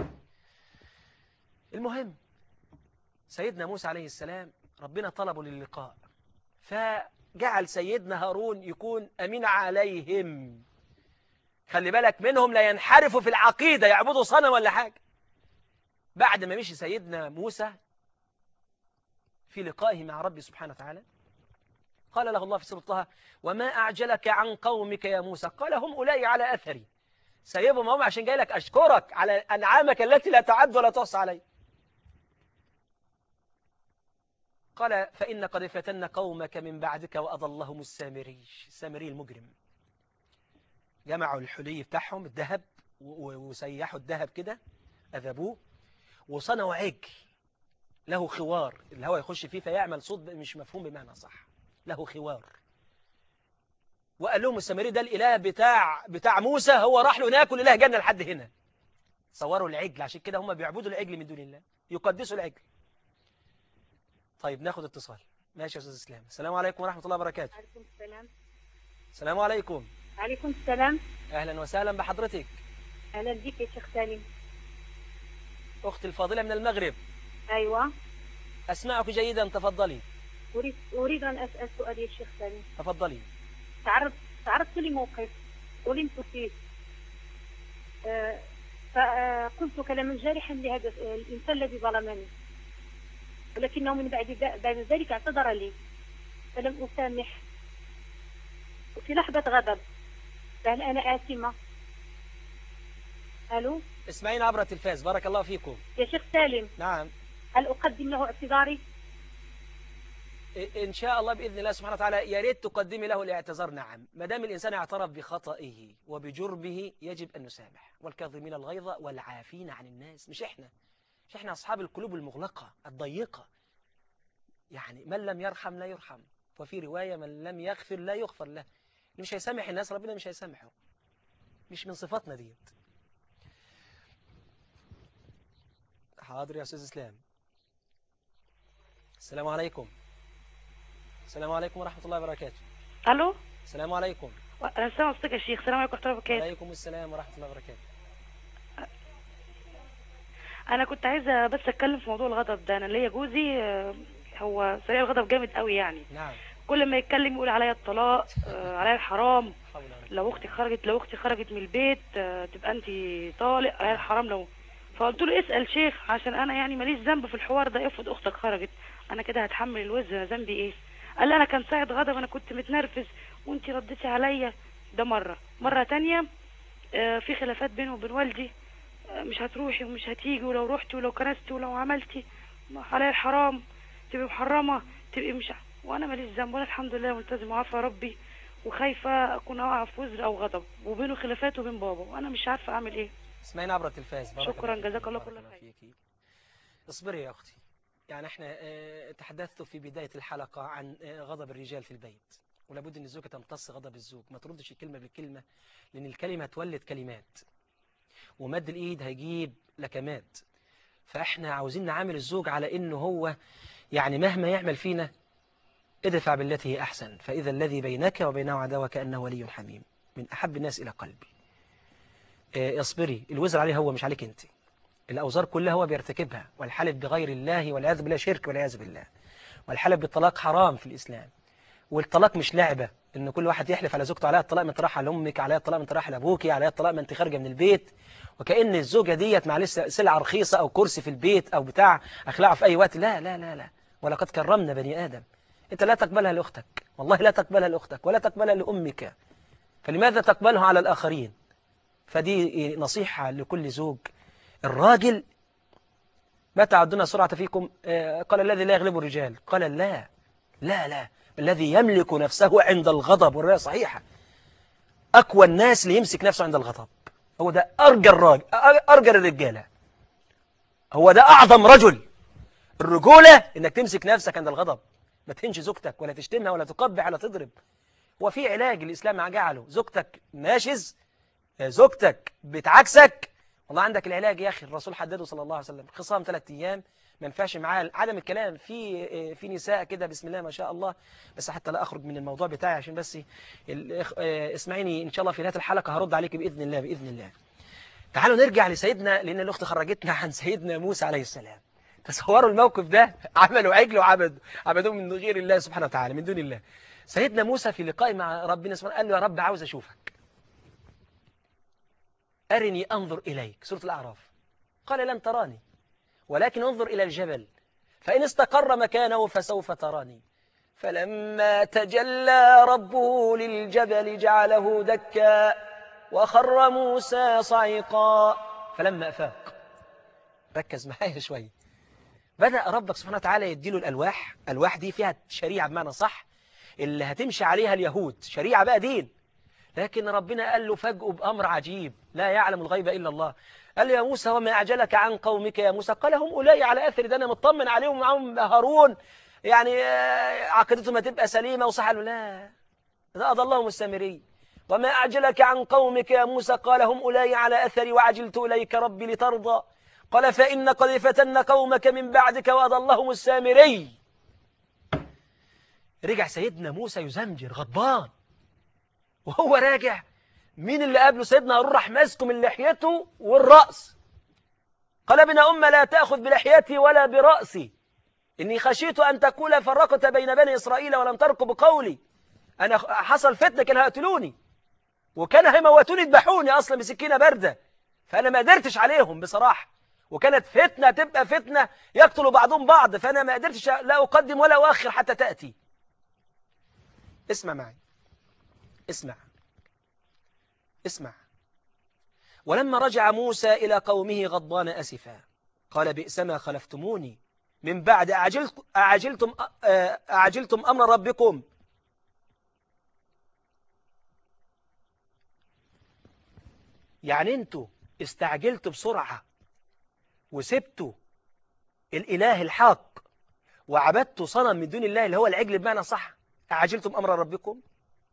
المهم سيدنا موسى عليه السلام ربنا طلبه للقاء فجعل سيدنا هارون يكون أمين عليهم خلي بالك منهم لا ينحرفوا في العقيدة يعبدوا صنم ولا حاجة بعد ما مشي سيدنا موسى في لقائه مع ربي سبحانه وتعالى قال له الله في سورة طه وما أعجلك عن قومك يا موسى قال هم أولئي على أثري سيبهم هم عشان جاي لك أشكرك على أنعامك التي لا تعد ولا تحصى علي قال فإن قد فتن قومك من بعدك وأضلهم السامري السامري المجرم جمعوا الحلي بتاعهم الذهب وسيحوا الذهب كده أذبوه وصنعوا عجل له خوار الهواء يخش فيه فيعمل صوت مش مفهوم بمعنى صح له خوار وقال لهم السامري ده الإله بتاع بتاع موسى هو راح له هناك والإله جنة لحد هنا صوروا العجل عشان كده هم بيعبدوا العجل من دون الله يقدسوا العجل طيب ناخد اتصال ماشي يا أستاذ إسلام السلام عليكم ورحمة الله وبركاته عليكم السلام السلام عليكم عليكم السلام أهلا وسهلا بحضرتك أهلا بك يا شيخ سالم أختي الفاضلة من المغرب أيوة أسمعك جيدا تفضلي أريد أريد أن أسأل سؤال يا شيخ سالم تفضلي تعرض تعرضت لموقف ظلمت فيه آه، فقلت كلاما جارحا لهذا الإنسان الذي ظلمني ولكنه من بعد ذ- بعد ذلك اعتذر لي فلم أسامح وفي لحظة غضب قال أنا آثمة ألو اسمعينا عبر التلفاز بارك الله فيكم يا شيخ سالم نعم هل أقدم له اعتذاري إن شاء الله بإذن الله سبحانه وتعالى يا ريت تقدمي له الاعتذار نعم ما دام الإنسان اعترف بخطئه وبجرمه يجب أن نسامح والكاظمين الغيظ والعافين عن الناس مش إحنا مش إحنا أصحاب القلوب المغلقة الضيقة يعني من لم يرحم لا يرحم وفي رواية من لم يغفر لا يغفر له اللي مش هيسامح الناس ربنا مش هيسامحه مش من صفاتنا ديت حاضر يا أستاذ إسلام السلام عليكم السلام عليكم ورحمة الله وبركاته الو السلام عليكم انا سامع صوتك يا شيخ السلام عليكم ورحمه الله وبركاته وعليكم السلام ورحمة الله وبركاته انا كنت عايزه بس اتكلم في موضوع الغضب ده انا ليا جوزي آه، هو سريع الغضب جامد قوي يعني نعم كل ما يتكلم يقول عليا الطلاق آه، عليا الحرام حول ولا قوة. لو اختي خرجت لو اختي خرجت من البيت آه، تبقى انت طالق عليا الحرام لو فقلت له اسال شيخ عشان انا يعني ماليش ذنب في الحوار ده افرض اختك خرجت انا كده هتحمل الوزن أنا ذنبي ايه قال لي انا كان ساعه غضب انا كنت متنرفز وانت رديتي عليا ده مره مره تانية آه، في خلافات بينه وبين والدي آه، مش هتروحي ومش هتيجي ولو رحتي ولو كنستي ولو عملتي ما عليا الحرام تبقي محرمه تبقي مش ع- وانا ماليش ذنب وانا الحمد لله ملتزمه وعارفه ربي وخايفه اكون اقع في وزر او غضب وبينه خلافات وبين بابا وانا مش عارفه اعمل ايه اسمعينا عبر التلفاز بارك شكراً، الله فيك. جزاك الله بارك كل خير. فيك. اصبري يا أختي يعني احنا آه، تحدثت في بداية الحلقة عن آه، غضب الرجال في البيت ولابد ان الزوجة تمتص غضب الزوج ما تردش الكلمة بالكلمة لان الكلمة تولد كلمات ومد الايد هيجيب لكمات فاحنا عاوزين نعامل الزوج على انه هو يعني مهما يعمل فينا ادفع بالتي هي احسن فاذا الذي بينك وبينه عداوة كأنه ولي حميم من احب الناس الى قلبي آه، اصبري الوزر عليه هو مش عليك انت الأوزار كلها هو بيرتكبها والحلف بغير الله والعياذ بالله شرك والعياذ بالله والحلف بالطلاق حرام في الإسلام والطلاق مش لعبة إن كل واحد يحلف على زوجته عليها الطلاق من طرحها لأمك عليها الطلاق من طرحها لأبوكي عليها الطلاق ما أنت خارجة من البيت وكأن الزوجة ديت معلش سلعة رخيصة أو كرسي في البيت أو بتاع أخلعه في أي وقت لا لا لا لا ولقد كرمنا بني آدم أنت لا تقبلها لأختك والله لا تقبلها لأختك ولا تقبلها لأمك فلماذا تقبلها على الآخرين فدي نصيحة لكل زوج الراجل ما تعدون سرعة فيكم آه، قال الذي لا يغلب الرجال قال لا لا لا الذي يملك نفسه عند الغضب والرواية صحيحة أقوى الناس اللي يمسك نفسه عند الغضب هو ده أرجى الراجل أرجى الرجالة هو ده أعظم رجل الرجولة إنك تمسك نفسك عند الغضب ما تهنش زوجتك ولا تشتمها ولا تقبح ولا تضرب هو في علاج الإسلام جعله زوجتك ناشز آه، زوجتك بتعكسك والله عندك العلاج يا أخي الرسول حدده صلى الله عليه وسلم خصام ثلاث أيام ما ينفعش معاه عدم الكلام في في نساء كده بسم الله ما شاء الله بس حتى لا أخرج من الموضوع بتاعي عشان بس الإخ- آه، اسمعيني إن شاء الله في نهاية الحلقة هرد عليك بإذن الله بإذن الله تعالوا نرجع لسيدنا لأن الأخت خرجتنا عن سيدنا موسى عليه السلام تصوروا الموقف ده عملوا عجل وعبد عبدوه من غير الله سبحانه وتعالى من دون الله سيدنا موسى في لقاء مع ربنا سبحانه قال له يا رب عاوز أشوفك أرني أنظر إليك سورة الأعراف قال لن تراني ولكن انظر إلى الجبل فإن استقر مكانه فسوف تراني فلما تجلى ربه للجبل جعله دكا وخر موسى صعقا فلما أفاق ركز معايا شوية بدأ ربك سبحانه وتعالى يديله الألواح الألواح دي فيها شريعة بمعنى صح اللي هتمشي عليها اليهود شريعة بقى دين لكن ربنا قال له فاجئه بأمر عجيب لا يعلم الغيب إلا الله قال له يا موسى وما أعجلك عن قومك يا موسى قال هم أولئي على أثر ده أنا مطمن عليهم ومعهم هارون يعني آه، عقيدتهم هتبقى سليمة وصح قال له لا ده أضلهم السامري وما أعجلك عن قومك يا موسى قال هم أولئي على أثري وعجلت إليك ربي لترضى قال فإن قد فتن قومك من بعدك وأضلهم السامري رجع سيدنا موسى يزمجر غضبان وهو راجع مين اللي قابله سيدنا هارون راح ماسكه من لحيته والرأس قال ابن أم لا تأخذ بلحيتي ولا برأسي إني خشيت أن تقول فرقت بين بني إسرائيل ولم ترقب قولي أنا حصل فتنة كانوا هيقتلوني وكان هيموتوني يذبحوني أصلا بسكينة باردة فأنا ما قدرتش عليهم بصراحة وكانت فتنة تبقى فتنة يقتل بعضهم بعض فأنا ما قدرتش لا أقدم ولا أؤخر حتى تأتي اسمع معي اسمع اسمع ولما رجع موسى إلى قومه غضبان أسفا قال بئس ما خلفتموني من بعد أعجلت أعجلتم, أعجلتم أمر ربكم يعني انتوا استعجلتوا بسرعة وسبتوا الإله الحق وعبدتوا صنم من دون الله اللي هو العجل بمعنى صح أعجلتم أمر ربكم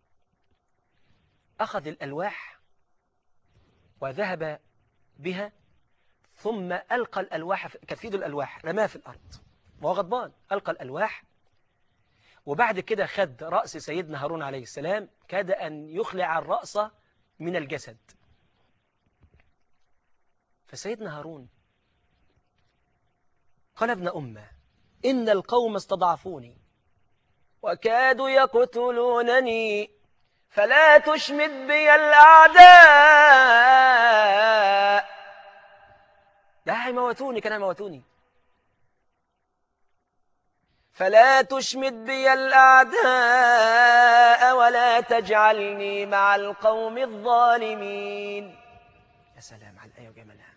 أخذ الألواح وذهب بها ثم ألقى الألواح كفيد الألواح رماها في الأرض وهو غضبان ألقى الألواح وبعد كده خد رأس سيدنا هارون عليه السلام كاد أن يخلع الرأس من الجسد فسيدنا هارون قال ابن أمة إن القوم استضعفوني وكادوا يقتلونني فلا تشمت بي الأعداء لا هيموتوني كان هيموتوني فلا تشمت بي الأعداء ولا تجعلني مع القوم الظالمين يا سلام على الآية وجمالها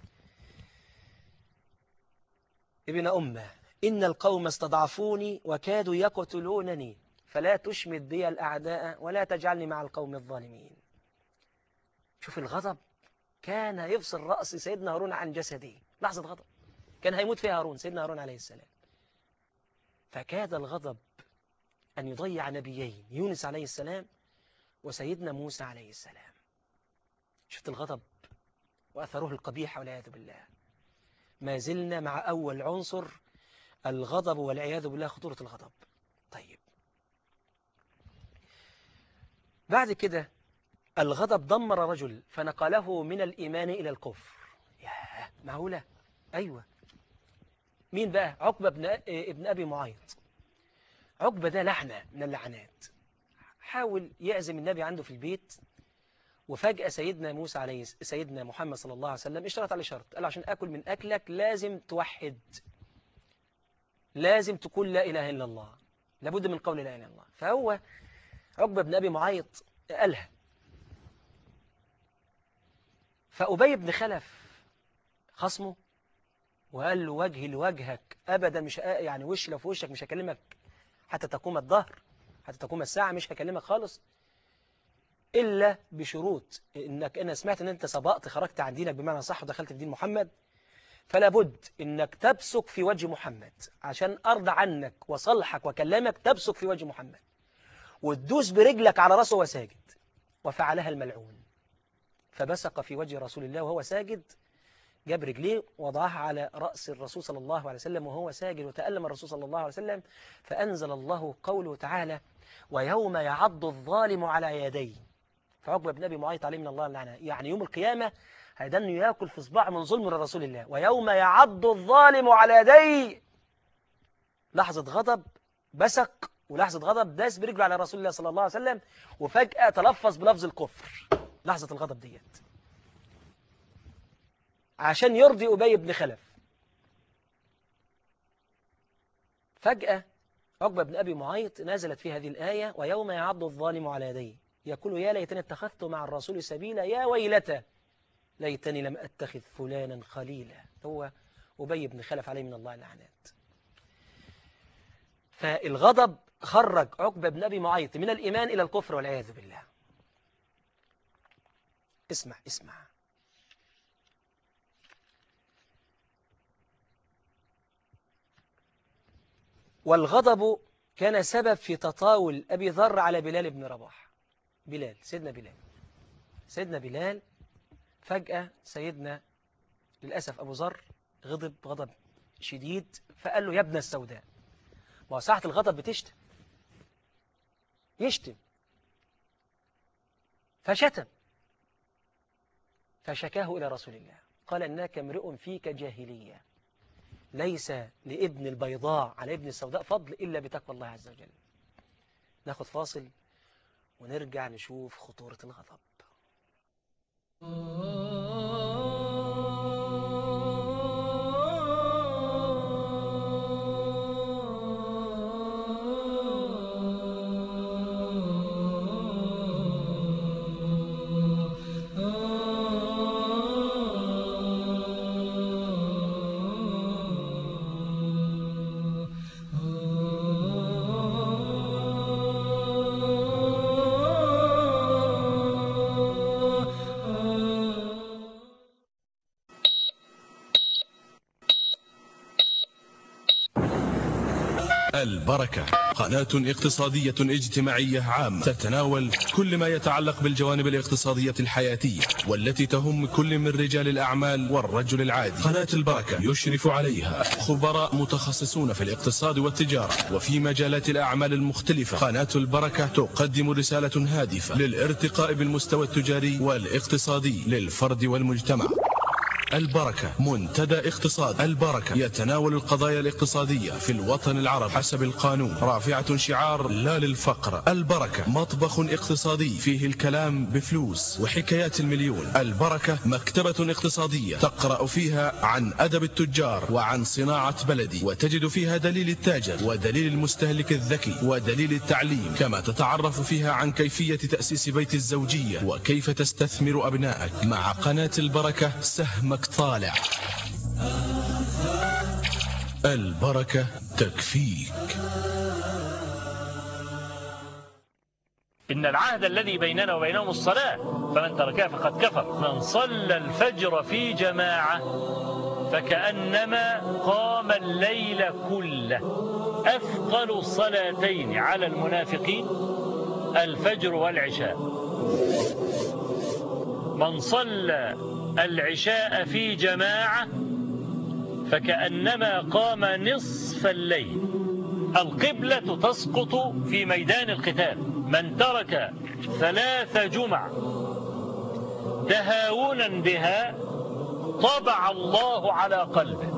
ابن أمة إن القوم استضعفوني وكادوا يقتلونني فلا تشمت بي الأعداء ولا تجعلني مع القوم الظالمين شوف الغضب كان يفصل رأس سيدنا هارون عن جسده لحظة غضب كان هيموت فيها هارون سيدنا هارون عليه السلام فكاد الغضب أن يضيع نبيين يونس عليه السلام وسيدنا موسى عليه السلام شفت الغضب وأثره القبيح والعياذ بالله ما زلنا مع أول عنصر الغضب والعياذ بالله خطورة الغضب طيب بعد كده الغضب دمر رجل فنقله من الإيمان إلى الكفر ياه معقولة أيوة مين بقى عقبة ابن, ابن أبي معيط عقبة ده لعنة من اللعنات حاول يعزم النبي عنده في البيت وفجأة سيدنا موسى عليه سيدنا محمد صلى الله عليه وسلم اشترط عليه شرط قال له عشان أكل من أكلك لازم توحد لازم تقول لا إله إلا الله لابد من قول لا إله إلا الله فهو عقبة بن أبي معيط قالها فأبي بن خلف خصمه وقال له وجهي لوجهك أبدا مش يعني وش لو في وشك مش هكلمك حتى تقوم الظهر حتى تقوم الساعة مش هكلمك خالص إلا بشروط إنك أنا سمعت إن أنت سبقت خرجت عن دينك بمعنى صح ودخلت في دين محمد فلا بد إنك تبصق في وجه محمد عشان أرضى عنك وصلحك وكلامك تبصق في وجه محمد وتدوس برجلك على راسه وساجد وفعلها الملعون فبصق في وجه رسول الله وهو ساجد جاب رجليه وضعها على رأس الرسول صلى الله عليه وسلم وهو ساجد وتألم الرسول صلى الله عليه وسلم فأنزل الله قوله تعالى ويوم يعض الظالم على يديه فعقبة بن أبي معيط عليه من الله اللعنة يعني يوم القيامة هيدن ياكل في صباع من ظلم لرسول الله ويوم يعض الظالم على يديه لحظة غضب بسق ولحظة غضب داس برجله على رسول الله صلى الله عليه وسلم وفجأة تلفظ بلفظ الكفر لحظة الغضب ديت عشان يرضي أبي بن خلف فجأة عقبة بن أبي معيط نزلت في هذه الآية ويوم يعض الظالم على يديه يقول يا ليتني اتخذت مع الرسول سبيلا يا ويلتى ليتني لم أتخذ فلانا خليلا هو أبي بن خلف عليه من الله اللعنات فالغضب خرج عقبة بن أبي معيط من الإيمان إلى الكفر والعياذ بالله اسمع اسمع والغضب كان سبب في تطاول أبي ذر على بلال بن رباح بلال سيدنا بلال سيدنا بلال فجأة سيدنا للأسف أبو ذر غضب غضب شديد فقال له يا ابن السوداء ما ساعة الغضب بتشتم يشتم فشتم فشكاه إلى رسول الله قال إنك امرئ فيك جاهلية ليس لابن البيضاء على ابن السوداء فضل إلا بتقوى الله عز وجل ناخد فاصل ونرجع نشوف خطورة الغضب البركة قناة اقتصادية اجتماعية عامة تتناول كل ما يتعلق بالجوانب الاقتصادية الحياتية والتي تهم كل من رجال الأعمال والرجل العادي قناة البركة يشرف عليها خبراء متخصصون في الاقتصاد والتجارة وفي مجالات الأعمال المختلفة قناة البركة تقدم رسالة هادفة للارتقاء بالمستوى التجاري والاقتصادي للفرد والمجتمع البركة منتدى اقتصاد البركة يتناول القضايا الاقتصادية في الوطن العربي حسب القانون رافعة شعار لا للفقر البركة مطبخ اقتصادي فيه الكلام بفلوس وحكايات المليون البركة مكتبة اقتصادية تقرأ فيها عن أدب التجار وعن صناعة بلدي وتجد فيها دليل التاجر ودليل المستهلك الذكي ودليل التعليم كما تتعرف فيها عن كيفية تأسيس بيت الزوجية وكيف تستثمر أبنائك مع قناة البركة سهمك طالع البركة تكفيك إن العهد الذي بيننا وبينهم الصلاة فمن تركها فقد كفر من صلى الفجر في جماعة فكأنما قام الليل كله أثقل الصلاتين على المنافقين الفجر والعشاء من صلى العشاء في جماعة فكأنما قام نصف الليل القبلة تسقط في ميدان القتال من ترك ثلاث جمع تهاونا بها طبع الله على قلبه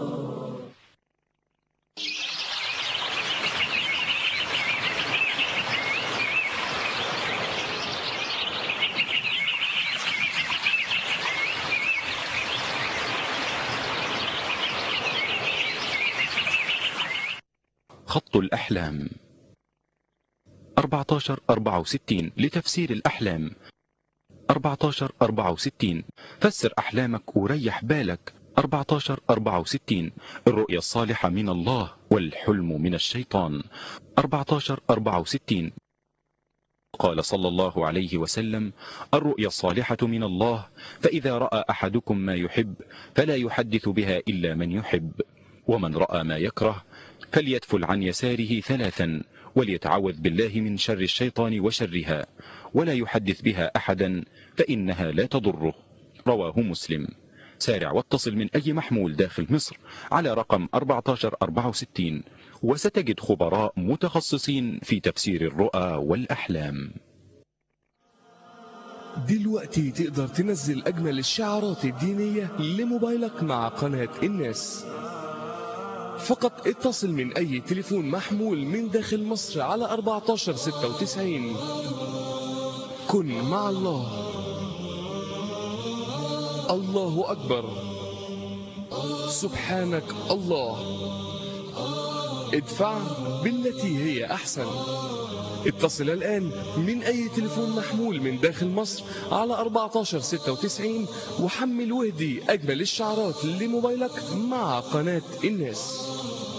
خط الأحلام 14 64 لتفسير الأحلام 14 64 فسر أحلامك وريح بالك 14 64 الرؤيا الصالحة من الله والحلم من الشيطان 14 64 قال صلى الله عليه وسلم الرؤيا الصالحة من الله فإذا رأى أحدكم ما يحب فلا يحدث بها إلا من يحب ومن رأى ما يكره فليتفل عن يساره ثلاثا وليتعوذ بالله من شر الشيطان وشرها ولا يحدث بها أحدا فإنها لا تضره رواه مسلم سارع واتصل من أي محمول داخل مصر على رقم 1464 وستجد خبراء متخصصين في تفسير الرؤى والأحلام دلوقتي تقدر تنزل أجمل الشعارات الدينية لموبايلك مع قناة الناس فقط اتصل من أي تليفون محمول من داخل مصر على 1496 كن مع الله الله أكبر سبحانك الله ادفع بالتي هي أحسن اتصل الآن من أي تليفون محمول من داخل مصر على 1496 وحمل وهدي أجمل الشعارات لموبايلك مع قناة الناس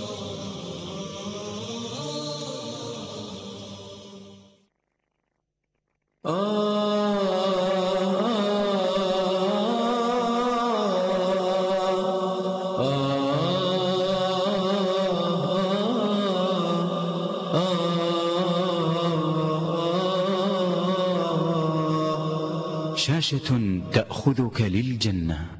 شاشة تأخذك للجنة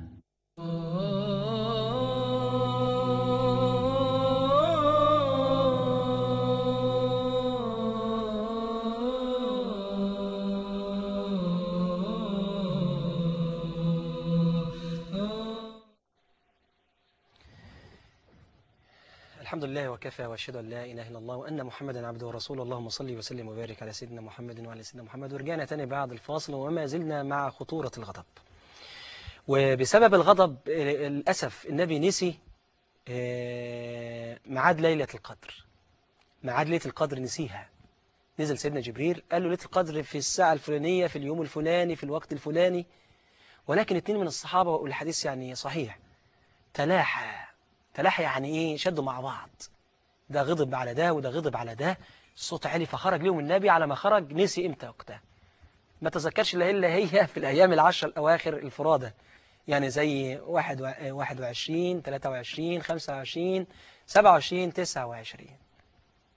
الحمد لله وكفى واشهد ان لا اله الا الله وان محمدا عبده ورسوله اللهم صل وسلم وبارك على سيدنا محمد وعلى سيدنا محمد ورجعنا تاني بعد الفاصل وما زلنا مع خطوره الغضب وبسبب الغضب آه، للاسف النبي نسي آه، ميعاد ليله القدر ميعاد ليله القدر نسيها نزل سيدنا جبريل قال له ليله القدر في الساعه الفلانيه في اليوم الفلاني في الوقت الفلاني ولكن اتنين من الصحابه والحديث يعني صحيح تلاحى تلاحى يعني ايه شدوا مع بعض ده غضب على ده وده غضب على ده الصوت عالي فخرج لهم النبي على ما خرج نسي امتى وقتها ما تذكرش الا الا هي في الايام العشر الاواخر الفرادى يعني زي واحد و- واحد وعشرين تلاتة وعشرين خمسة وعشرين سبعة وعشرين تسعة وعشرين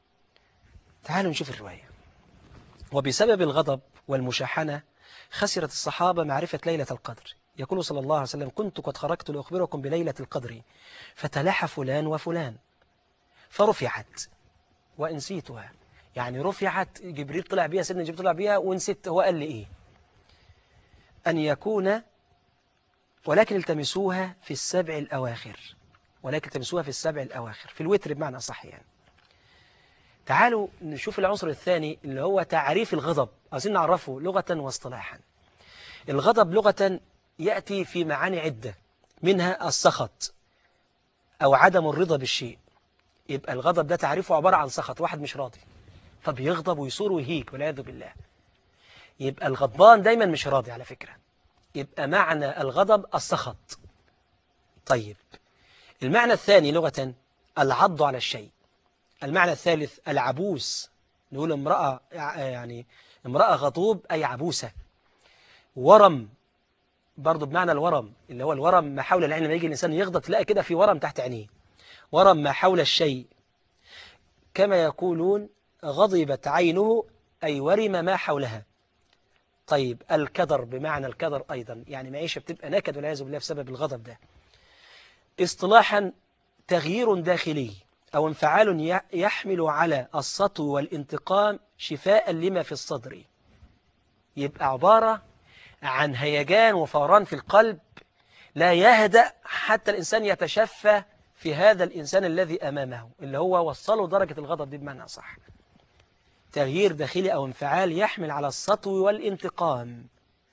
تعالوا نشوف الرواية وبسبب الغضب والمشاحنة خسرت الصحابة معرفة ليلة القدر يقول صلى الله عليه وسلم كنت قد خرجت لأخبركم بليلة القدر فتلح فلان وفلان فرفعت ونسيتها يعني رفعت جبريل طلع بيها سيدنا جبريل طلع بيها ونسيت هو قال لي إيه أن يكون ولكن التمسوها في السبع الأواخر ولكن التمسوها في السبع الأواخر في الوتر بمعنى أصح يعني تعالوا نشوف العنصر الثاني اللي هو تعريف الغضب عايزين نعرفه لغة واصطلاحا الغضب لغة يأتي في معاني عدة منها السخط أو عدم الرضا بالشيء يبقى الغضب ده تعريفه عبارة عن سخط واحد مش راضي فبيغضب ويصور ويهيج والعياذ بالله يبقى الغضبان دايما مش راضي على فكرة يبقى معنى الغضب السخط طيب المعنى الثاني لغة العض على الشيء المعنى الثالث العبوس نقول امرأة يعني امرأة غضوب أي عبوسة ورم برضو بمعنى الورم اللي هو الورم ما حول العين لما يجي الإنسان يغضب تلاقي كده في ورم تحت عينيه ورم ما حول الشيء كما يقولون غضبت عينه أي ورم ما حولها طيب الكدر بمعنى الكدر أيضا يعني معيشة بتبقى نكد والعياذ بالله بسبب الغضب ده اصطلاحا تغيير داخلي أو انفعال يحمل على السطو والانتقام شفاء لما في الصدر يبقى عبارة عن هيجان وفوران في القلب لا يهدأ حتى الإنسان يتشفى في هذا الإنسان الذي أمامه اللي هو وصله درجة الغضب دي بمعنى صح تغيير داخلي أو انفعال يحمل على السطو والانتقام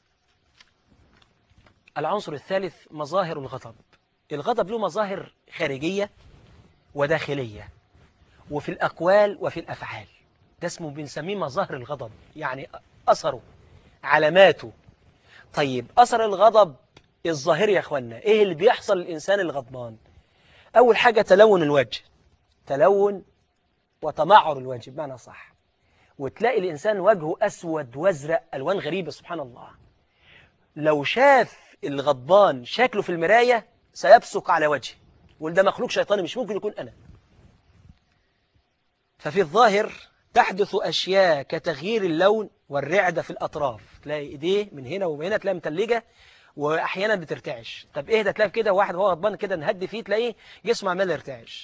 العنصر الثالث مظاهر الغضب الغضب له مظاهر خارجية وداخلية وفي الأقوال وفي الأفعال ده اسمه بنسميه مظاهر الغضب يعني أثره علاماته طيب أثر الغضب الظاهري يا أخوانا إيه اللي بيحصل للإنسان الغضبان أول حاجة تلون الوجه تلون وتمعر الوجه بمعنى صح وتلاقي الإنسان وجهه أسود وازرق ألوان غريبة سبحان الله لو شاف الغضبان شكله في المراية سيبصق على وجهه وده مخلوق شيطاني مش ممكن يكون أنا ففي الظاهر تحدث أشياء كتغيير اللون والرعدة في الأطراف تلاقي إيديه من هنا ومن هنا تلاقي متلجة وأحيانا بترتعش طب إيه ده تلاقي كده واحد وهو غضبان كده نهدي فيه تلاقيه جسمه عمال يرتعش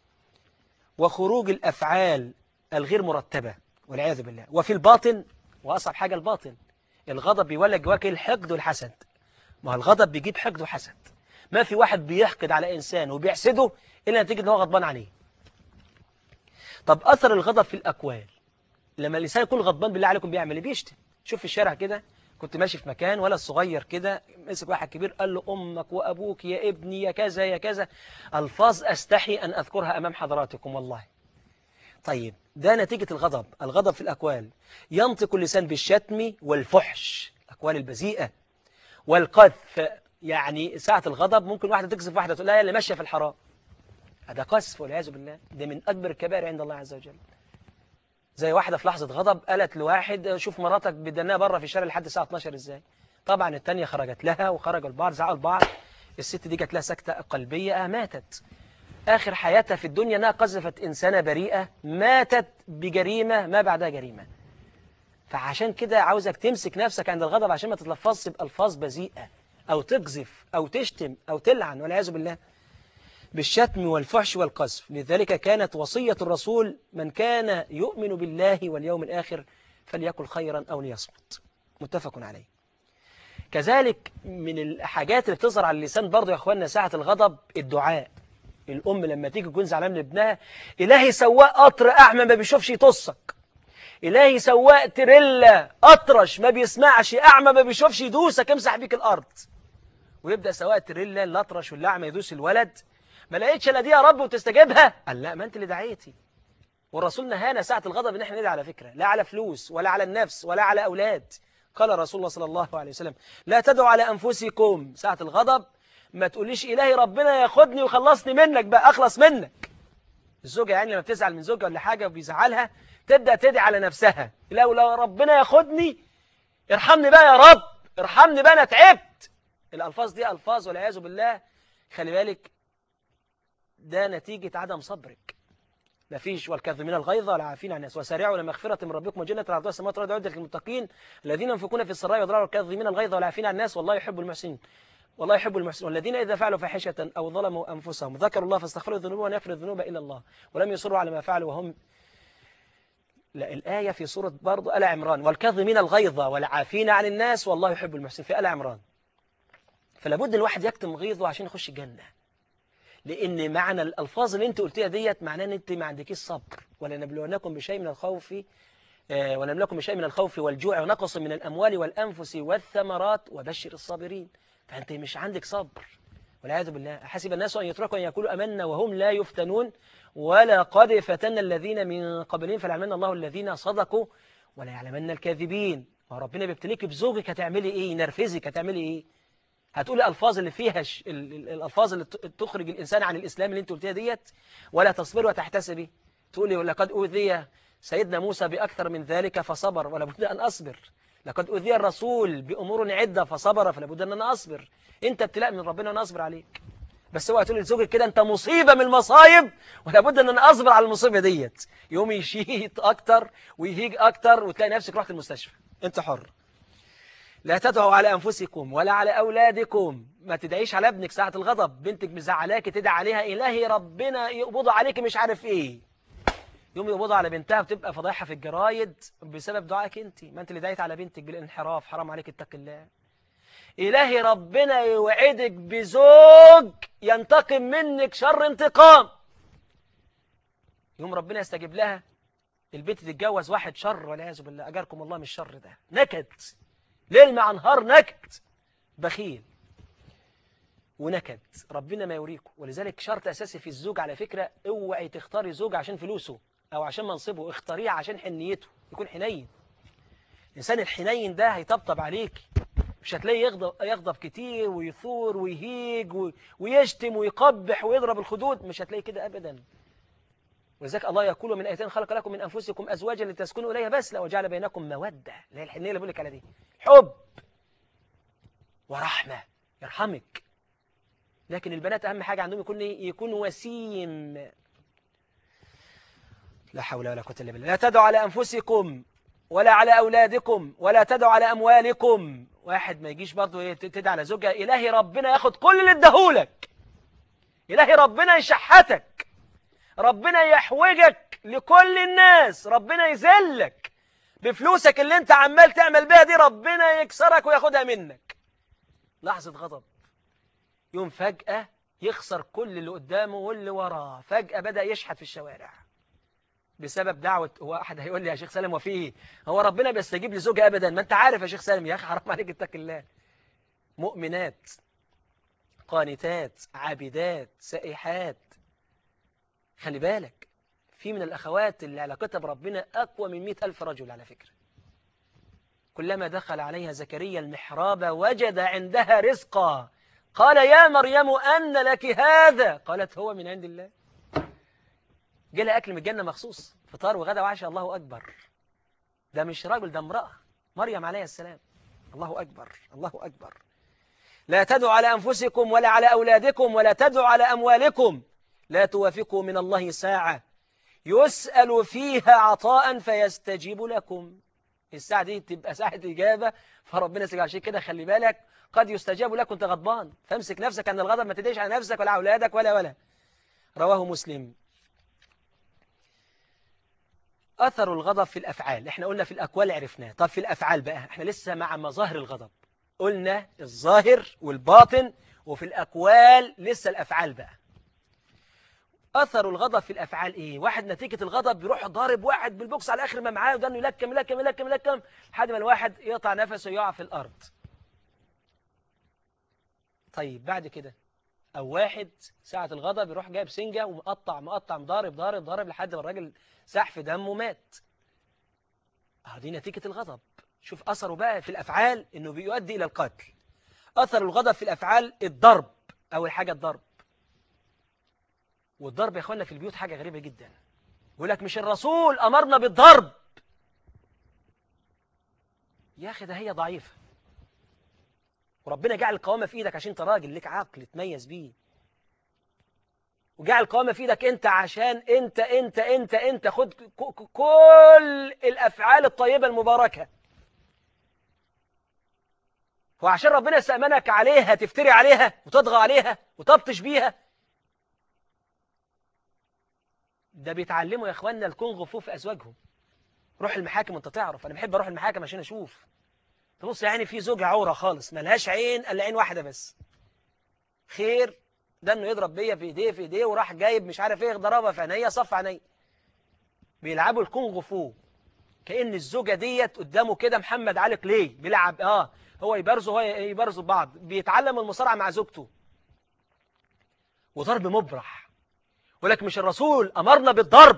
وخروج الأفعال الغير مرتبة والعياذ بالله وفي الباطن وأصعب حاجة الباطن الغضب بيولد جواك الحقد والحسد ما الغضب بيجيب حقد وحسد ما في واحد بيحقد على إنسان وبيحسده إلا نتيجة إن هو غضبان عليه طب أثر الغضب في الأقوال لما الإنسان يكون غضبان بالله عليكم بيعمل إيه بيشتم شوف في الشارع كده كنت ماشي في مكان ولا صغير كده مسك واحد كبير قال له أمك وأبوك يا ابني يا كذا يا كذا ألفاظ أستحي أن أذكرها أمام حضراتكم والله طيب ده نتيجة الغضب الغضب في الأقوال ينطق اللسان بالشتم والفحش الأقوال البذيئة والقذف يعني ساعة الغضب ممكن واحدة تكذب واحدة تقول لها اللي ماشية في الحرام هذا قذف والعياذ بالله ده من أكبر الكبائر عند الله عز وجل زي واحدة في لحظة غضب قالت لواحد شوف مراتك بدناها بره في الشارع لحد الساعة 12 ازاي طبعا التانية خرجت لها وخرجوا البعض زعقوا البعض الست دي جات لها سكتة قلبية آه ماتت آخر حياتها في الدنيا أنها قذفت إنسانة بريئة ماتت بجريمة ما بعدها جريمة فعشان كده عاوزك تمسك نفسك عند الغضب عشان ما تتلفظش بألفاظ بذيئة أو تقذف أو تشتم أو تلعن والعياذ بالله بالشتم والفحش والقذف لذلك كانت وصية الرسول من كان يؤمن بالله واليوم الآخر فليقل خيرا أو ليصمت متفق عليه كذلك من الحاجات اللي بتظهر على اللسان برضه يا أخواننا ساعة الغضب الدعاء الأم لما تيجي تكون زعلان من ابنها إلهي سواق قطر أعمى ما بيشوفش يطصك إلهي سواق تريلا أطرش ما بيسمعش أعمى ما بيشوفش يدوسك امسح بيك الأرض ويبدأ سواق تريلا الأطرش والأعمى يدوس الولد ما لقيتش الا دي يا رب وتستجيبها قال لا ما انت اللي دعيتي والرسول نهانا ساعة الغضب ان احنا ندعي على فكرة لا على فلوس ولا على النفس ولا على أولاد قال رسول الله صلى الله عليه وسلم لا تدعوا على أنفسكم ساعة الغضب ما تقوليش إلهي ربنا ياخدني ويخلصني منك بقى أخلص منك الزوجة يعني لما بتزعل من زوجها ولا حاجة وبيزعلها تبدأ تدعي على نفسها لو لو ربنا ياخدني ارحمني بقى يا رب ارحمني بقى أنا تعبت الألفاظ دي ألفاظ والعياذ بالله خلي بالك ده نتيجة عدم صبرك ما فيش والكاظمين الغيظ ولا عافين عن الناس وسارعوا الى مغفره من ربكم وجنه عرضها السماوات والارض اعدت للمتقين الذين ينفقون في السراء والضراء والكاظمين الغيظ ولا عافين عن الناس والله يحب المحسنين والله يحب المحسنين والذين اذا فعلوا فاحشه او ظلموا انفسهم ذكروا الله فاستغفروا ذنوبهم ولا يغفر الذنوب الا الله ولم يصروا على ما فعلوا وهم لا الآية في سورة برضو آل عمران والكاظمين الغيظ والعافين عن الناس والله يحب المحسنين في آل عمران فلا بد الواحد يكتم غيظه عشان يخش الجنة لأن معنى الألفاظ اللي أنت قلتيها ديت معناه أن أنت ما عندكيش صبر ولنبلونكم بشيء من الخوف آه، ونملكم بشيء من الخوف والجوع ونقص من الأموال والأنفس والثمرات وبشر الصابرين فأنت مش عندك صبر والعياذ بالله حسب الناس أن يتركوا أن يقولوا أمنا وهم لا يفتنون ولقد فتنا الذين من قبلهم فليعلمن الله الذين صدقوا ولا يعلمن الكاذبين ما ربنا بيبتليك بزوجك هتعملي ايه ينرفزك هتعملي ايه هتقولي الفاظ اللي فيها ش... ال- ال- الالفاظ اللي ت- تخرج الانسان عن الاسلام اللي انت قلتيها ديت ولا تصبري وتحتسبي تقولي ولقد اوذي سيدنا موسى باكثر من ذلك فصبر ولا بد ان اصبر لقد اوذي الرسول بامور عده فصبر فلا بد ان انا اصبر انت ابتلاء من ربنا وانا اصبر عليك بس اوعى تقول لزوجك كده انت مصيبه من المصايب ولا بد ان انا اصبر على المصيبه ديت يوم يشيط اكتر ويهيج اكتر وتلاقي نفسك رحت المستشفى انت حر لا تدعوا على انفسكم ولا على اولادكم ما تدعيش على ابنك ساعه الغضب بنتك مزعلاكي تدعي عليها الهي ربنا يقبض عليك مش عارف ايه يوم يقبضوا على بنتها بتبقى فضايحه في الجرايد بسبب دعائك انت ما انت اللي دعيت على بنتك بالانحراف حرام عليك اتق الله إلهي ربنا يوعدك بزوج ينتقم منك شر انتقام يوم ربنا يستجيب لها البنت تتجوز واحد شر والعياذ بالله أجركم الله من الشر ده نكد ليل مع نهار نكد بخيل ونكد ربنا ما يوريكم ولذلك شرط أساسي في الزوج على فكرة اوعي تختاري زوج عشان فلوسه أو عشان منصبه اختاريه عشان حنيته يكون حنين الإنسان الحنين ده هيطبطب عليك مش هتلاقيه يغضب, يغضب كتير ويثور ويهيج و- ويشتم ويقبح ويضرب الخدود مش هتلاقيه كده أبدا ولذلك الله يقول من آيتين خلق لكم من أنفسكم أزواجا لتسكنوا إليها بس لو جعل بينكم مودة اللي هي الحنية اللي بقول لك على دي حب ورحمة يرحمك لكن البنات أهم حاجة عندهم يكون إيه؟ يكون وسيم لا حول ولا قوة إلا بالله لا تدعوا على أنفسكم ولا على أولادكم ولا تدعوا على أموالكم واحد ما يجيش برضه إيه تدعي على زوجها إلهي ربنا ياخد كل اللي اداهولك إلهي ربنا يشحتك ربنا يحوجك لكل الناس ربنا يذلك بفلوسك اللي انت عمال تعمل بيها دي ربنا يكسرك وياخدها منك لحظة غضب يوم فجأة يخسر كل اللي قدامه واللي وراه فجأة بدأ يشحت في الشوارع بسبب دعوة هو واحد هيقول لي يا شيخ سالم وفيه هو ربنا بيستجيب لزوجة أبدا ما أنت عارف يا شيخ سالم يا أخي حرام عليك اتق الله مؤمنات قانتات عابدات سائحات خلي بالك في من الأخوات اللي علاقتها بربنا أقوى من مئة ألف رجل على فكرة كلما دخل عليها زكريا المحراب وجد عندها رزقا قال يا مريم أن لك هذا قالت هو من عند الله جالها أكل من الجنة مخصوص فطار وغدا وعشاء الله أكبر ده مش رجل ده امرأة مريم عليه السلام الله أكبر الله أكبر لا تدعوا على أنفسكم ولا على أولادكم ولا تدعوا على أموالكم لا توافقوا من الله ساعة يسأل فيها عطاء فيستجيب لكم الساعة دي تبقى ساعة إجابة فربنا يستجيب عشان كده خلي بالك قد يستجاب لك وانت غضبان فامسك نفسك عن الغضب ما تدعيش على نفسك ولا على أولادك ولا ولا رواه مسلم أثر الغضب في الأفعال احنا قلنا في الأقوال عرفناه طب في الأفعال بقى احنا لسه مع مظاهر الغضب قلنا الظاهر والباطن وفي الأقوال لسه الأفعال بقى أثر الغضب في الأفعال إيه؟ واحد نتيجة الغضب بيروح ضارب واحد بالبوكس على آخر ما معاه وده يلكم يلكم يلكم يلكم لحد ما الواحد يقطع نفسه ويقع في الأرض طيب بعد كده أو واحد ساعة الغضب يروح جايب سنجة ومقطع مقطع مضارب ضارب ضارب لحد ما الراجل ساح في دمه ومات أهو دي نتيجة الغضب شوف أثره بقى في الأفعال إنه بيؤدي إلى القتل أثر الغضب في الأفعال الضرب أول حاجة الضرب والضرب يا اخوانا في البيوت حاجة غريبة جدا يقول لك مش الرسول أمرنا بالضرب يا أخي ده هي ضعيفة وربنا جعل القوامة في إيدك عشان أنت راجل لك عقل تميز بيه وجعل القوامة في ايدك انت عشان انت انت انت انت خد ك- ك- كل الافعال الطيبة المباركة وعشان ربنا يستأمنك عليها تفتري عليها وتضغى عليها وتبطش بيها ده بيتعلموا يا اخواننا الكونغ فو في ازواجهم روح المحاكم وانت تعرف انا بحب اروح المحاكم عشان اشوف تبص يعني في زوجة عورة خالص ملهاش عين الا عين واحدة بس خير ده انه يضرب بيا في ايديه في ايديه وراح جايب مش عارف ايه ضربها في عينيا صف عينيا بيلعبوا الكونغ فو كأن الزوجة ديت قدامه كده محمد علي كلي بيلعب اه هو يبرزه هو يبرزوا بعض بيتعلم المصارعة مع زوجته وضرب مبرح ولك مش الرسول أمرنا بالضرب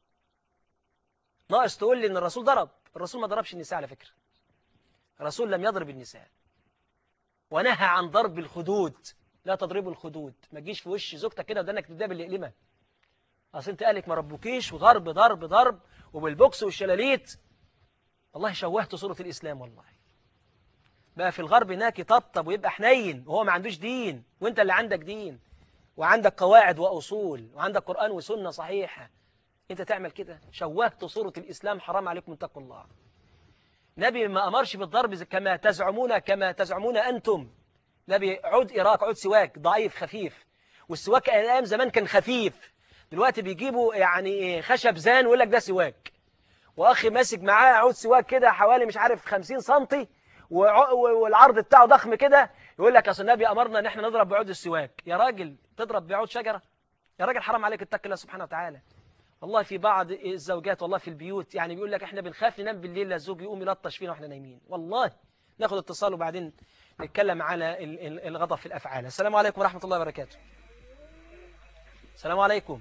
ناقص تقول لي ان الرسول ضرب الرسول ما ضربش النساء على فكرة الرسول لم يضرب النساء ونهى عن ضرب الخدود لا تضربوا الخدود ما تجيش في وش زوجتك كده ودانك تديها بالقلمه اصل انت قالك ما ربكيش وضرب ضرب ضرب وبالبوكس والشلاليت والله شوهت صورة الإسلام والله بقى في الغرب هناك يطبطب ويبقى حنين وهو ما عندوش دين وانت اللي عندك دين وعندك قواعد وأصول وعندك قرآن وسنة صحيحة انت تعمل كده شوهت صورة الإسلام حرام عليكم اتقوا الله نبي ما أمرش بالضرب زي- كما تزعمون كما تزعمون أنتم نبي عود إراك عود سواك ضعيف خفيف والسواك أيام زمان كان خفيف دلوقتي بيجيبوا يعني خشب زان ويقول لك ده سواك واخي ماسك معاه عود سواك كده حوالي مش عارف 50 سنتي وع- والعرض بتاعه ضخم كده يقول لك اصل النبي امرنا ان احنا نضرب بعود السواك يا راجل تضرب بعود شجره يا راجل حرام عليك اتق الله سبحانه وتعالى والله في بعض الزوجات والله في البيوت يعني بيقول لك احنا بنخاف ننام بالليل لا الزوج يقوم يلطش فينا واحنا نايمين والله ناخد اتصال وبعدين نتكلم على ال- ال- الغضب في الافعال السلام عليكم ورحمه الله وبركاته السلام عليكم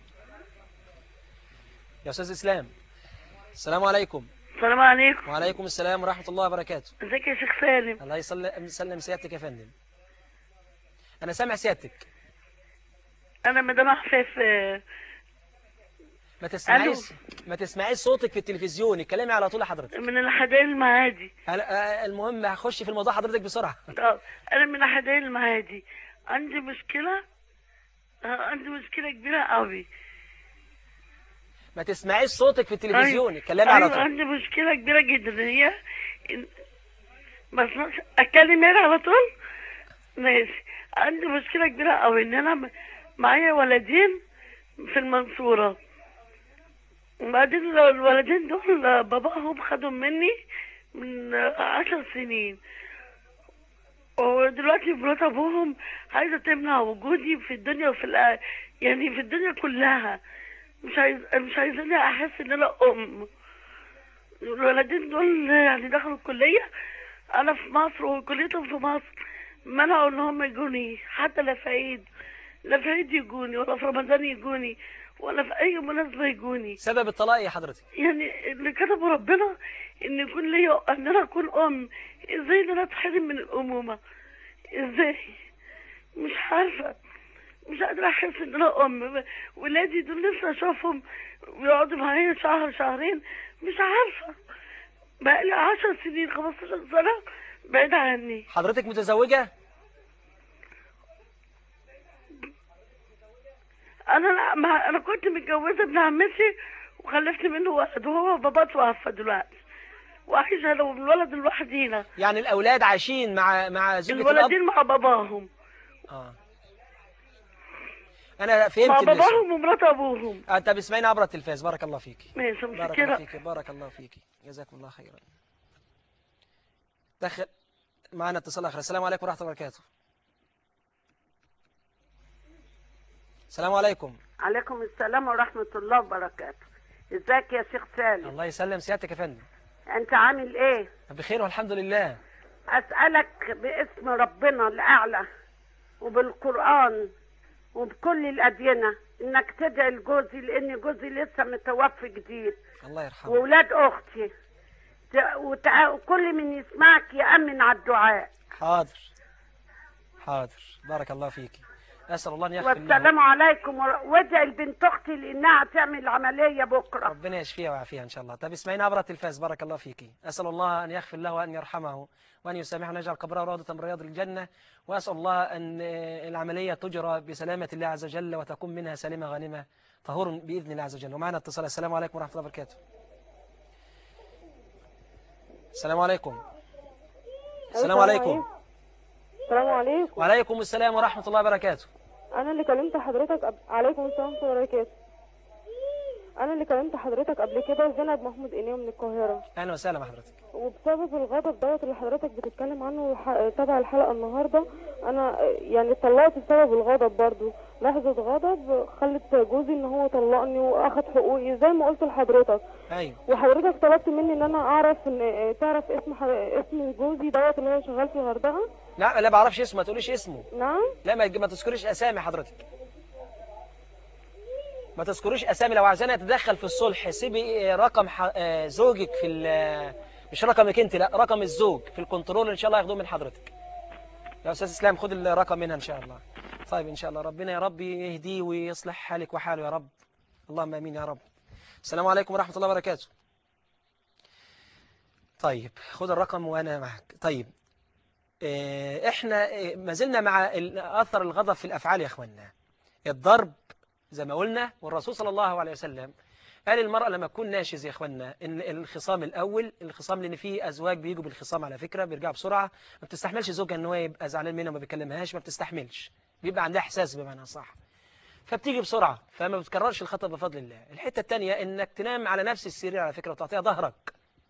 يا استاذ اسلام السلام عليكم السلام عليكم وعليكم السلام ورحمة الله وبركاته ازيك يا شيخ سالم الله يسلم يسلم سيادتك يا فندم أنا سامع سيادتك انا مدام عفاف آه، ما تسمعيش ما تسمعيش صوتك في التلفزيون اتكلمي على طول يا حضرتك من الحدائق المعادي أنا- آه، المهم هخش في الموضوع حضرتك بسرعة اه انا من الحدائق المعادي عندي مشكلة آه، عندي مشكلة كبيرة قوي ما تسمعيش صوتك في التلفزيون اتكلمي على أيوة طول عندي مشكلة كبيرة جدا هي إن- ما اسمعش اتكلم هنا على طول ماشي عندي مشكلة كبيرة قوي ان انا م- معايا ولدين في المنصورة وبعدين الولدين دول باباهم خدهم مني من عشر سنين ودلوقتي مرات ابوهم عايزة تمنع وجودي في الدنيا وفي الآ... يعني في الدنيا كلها مش عايز مش عايزاني احس ان انا ام الولدين دول يعني دخلوا الكلية انا في مصر وكليتهم في مصر منعوا ان هم يجوني حتى لا في عيد لا في عيد يجوني ولا في رمضان يجوني ولا في اي مناسبة يجوني سبب الطلاق يا حضرتك يعني اللي كتبه ربنا ان يكون ليا ان انا اكون ام ازاي ان انا اتحرم من الامومه ازاي مش عارفه مش قادره احس ان انا ام ولادي دول لسه اشوفهم ويقعدوا معايا شهر شهرين مش عارفه بقالي عشر سنين 15 سنه بعيد عني حضرتك متزوجة انا لا ما انا كنت متجوزه ابن عمتي وخلفت منه ولد وهو باباه توفى دلوقتي وعايشه انا والولد لوحدينا يعني الأولاد عايشين مع مع زوجة الأب الولدين مع باباهم آه. أنا فهمت مع اللي- باباهم ومرات ابوهم آه، طب اسمعيني عبر التلفاز بارك الله فيك ماشي بارك الله مشكلة فيك بارك الله فيك جزاكم الله خيرا دخل معنا اتصال آخر السلام عليكم ورحمة الله وبركاته السلام عليكم عليكم السلام ورحمة الله وبركاته ازيك يا شيخ سالم الله يسلم سيادتك يا فندم انت عامل ايه بخير والحمد لله اسألك باسم ربنا الاعلى وبالقرآن وبكل الأدينة انك تدعي لجوزي لان جوزي لسه متوفي جديد الله يرحمه واولاد اختي ت- وتع- وكل من يسمعك يأمن على الدعاء حاضر حاضر بارك الله فيك اسال الله ان يغفر له والسلام عليكم ور- وادعي لبنت اختي لانها هتعمل عمليه بكره ربنا يشفيها ويعافيها ان شاء الله طب اسمعينا عبر التلفاز بارك الله فيك اسال الله ان يغفر له وان يرحمه وان يسامحه وان يجعل قبره روضه من رياض الجنه واسال الله ان العمليه تجرى بسلامه الله عز وجل وتكون منها سليمه غانمه طهور باذن الله عز وجل ومعنا اتصال السلام عليكم ورحمه الله وبركاته السلام عليكم السلام عليكم السلام عليكم وعليكم السلام ورحمه الله وبركاته انا اللي كلمت حضرتك قبل... عليكم السلام ورحمه الله وبركاته انا اللي كلمت حضرتك قبل كده زينب محمود اينيه من القاهره اهلا وسهلا بحضرتك وبسبب الغضب دوت اللي حضرتك بتتكلم عنه ح... تبع الحلقه النهارده انا يعني اتطلقت بسبب الغضب برضو لحظه غضب خلت جوزي ان هو طلقني واخد حقوقي زي ما قلت لحضرتك ايوه وحضرتك طلبت مني ان انا اعرف ان تعرف اسم ح... اسم جوزي دوت اللي هو شغال في الغردقه لا لا بعرفش اسمه ما تقوليش اسمه نعم لا ما ما تذكريش اسامي حضرتك ما تذكريش اسامي لو عايزانا نتدخل في الصلح سيبي رقم ح... آه، زوجك في ال... مش رقمك انت لا رقم الزوج في الكنترول ان شاء الله ياخدوه من حضرتك يا استاذ اسلام خد الرقم منها ان شاء الله طيب ان شاء الله ربنا يا رب يهديه ويصلح حالك وحاله يا رب اللهم امين يا رب السلام عليكم ورحمه الله وبركاته طيب خد الرقم وانا معك طيب آه، احنا آه، ما زلنا مع ال- اثر الغضب في الافعال يا اخوانا الضرب زي ما قلنا والرسول صلى الله عليه وسلم قال المرأة لما تكون ناشز يا اخوانا ان الخصام الاول الخصام لان في ازواج بيجوا بالخصام على فكرة بيرجعوا بسرعة ما بتستحملش زوجها ان هو يبقى زعلان منها وما بيكلمهاش ما بتستحملش بيبقى عندها احساس بمعنى صح فبتيجي بسرعة فما بتكررش الخطأ بفضل الله الحتة الثانية انك تنام على نفس السرير على فكرة وتعطيها ظهرك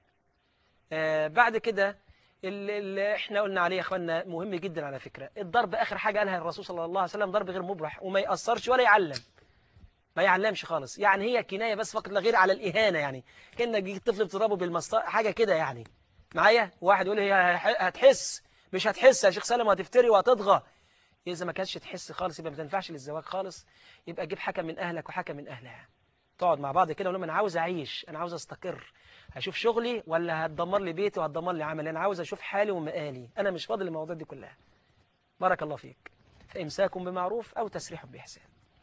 آه بعد كده اللي اللي احنا قلنا عليه يا اخوانا مهم جدا على فكرة الضرب اخر حاجة قالها الرسول صلى الله عليه وسلم ضرب غير مبرح وما يأثرش ولا يعلم ما يعلمش خالص يعني هي كناية بس فقط لا غير على الإهانة يعني كأنك جيت طفل بتضربه بالمسطرة حاجة كده يعني معايا واحد يقول هي هح- هتحس مش هتحس يا شيخ سالم وهتفتري وهتضغى إذا ما كانتش تحس خالص يبقى ما تنفعش للزواج خالص يبقى جيب حكم من أهلك وحكم من أهلها تقعد مع بعض كده ونقول أنا عاوز أعيش أنا عاوز أستقر هشوف شغلي ولا هتدمر لي بيتي وهتدمر لي عملي أنا عاوز أشوف حالي ومقالي أنا مش فاضي للمواضيع دي كلها بارك الله فيك فإمساك بمعروف أو تسريح بإحسان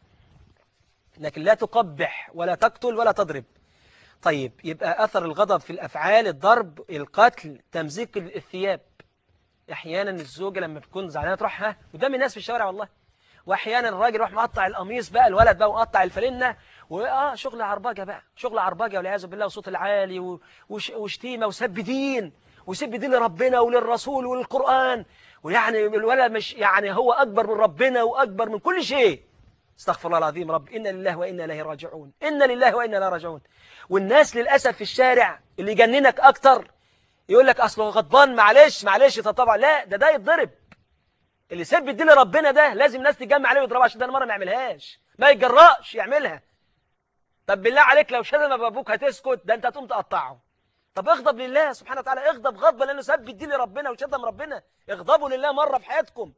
لكن لا تقبح ولا تقتل ولا تضرب طيب يبقى أثر الغضب في الأفعال الضرب القتل تمزيق الثياب أحيانا الزوجة لما بتكون زعلانة تروح ها قدام الناس في الشوارع والله وأحيانا الراجل يروح مقطع القميص بقى الولد بقى ومقطع الفلنة وآه شغل عربجة بقى شغل عربجة والعياذ بالله وصوت العالي و- وش- وشتيمة وسب دين وسب دين لربنا وللرسول وللقرآن ويعني الولد مش يعني هو أكبر من ربنا وأكبر من كل شيء استغفر الله العظيم رب إنا لله وإنا إليه راجعون إنا لله وإنا إليه راجعون والناس للأسف في الشارع اللي يجننك أكتر يقول لك أصله غضبان معلش معلش ده طبعا لا ده ده يتضرب اللي سب الدين لربنا ده لازم الناس تتجمع عليه ويضربها عشان ده مرة ما يعملهاش ما يتجرأش يعملها طب بالله عليك لو شتم ابوك هتسكت ده انت هتقوم تقطعه طب اغضب لله سبحانه وتعالى اغضب غضبا لانه سب الدين لربنا وشتم ربنا اغضبوا لله مرة في حياتكم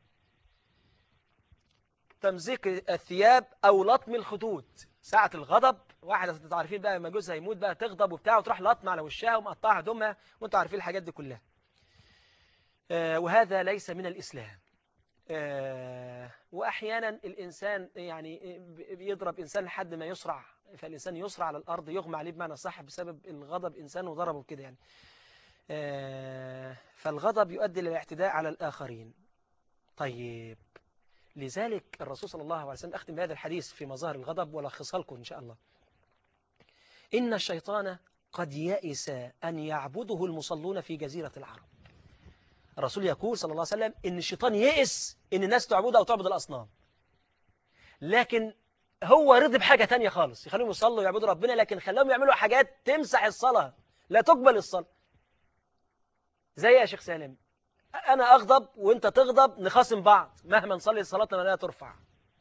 تمزيق الثياب او لطم الخدود ساعة الغضب واحدة انتوا عارفين بقى لما جوزها يموت بقى تغضب وبتاع وتروح لطمة على وشها ومقطعها هدومها وانتوا عارفين الحاجات دي كلها آه، وهذا ليس من الإسلام آه، وأحيانا الإنسان يعني بيضرب إنسان لحد ما يسرع فالإنسان يسرع على الأرض يغمى عليه بمعنى صح بسبب الغضب إنسان وضربه كده يعني آه، فالغضب يؤدي للاعتداء على الآخرين طيب لذلك الرسول صلى الله عليه وسلم أختم بهذا الحديث في مظاهر الغضب ولخصها لكم إن شاء الله إن الشيطان قد يئس أن يعبده المصلون في جزيرة العرب الرسول يقول صلى الله عليه وسلم إن الشيطان يئس إن الناس تعبده أو تعبد الأصنام لكن هو رضي بحاجة تانية خالص يخليهم يصلوا ويعبدوا ربنا لكن خلاهم يعملوا حاجات تمسح الصلاة لا تقبل الصلاة زي يا شيخ سالم أنا أغضب وأنت تغضب نخاصم بعض مهما نصلي صلاتنا لا ترفع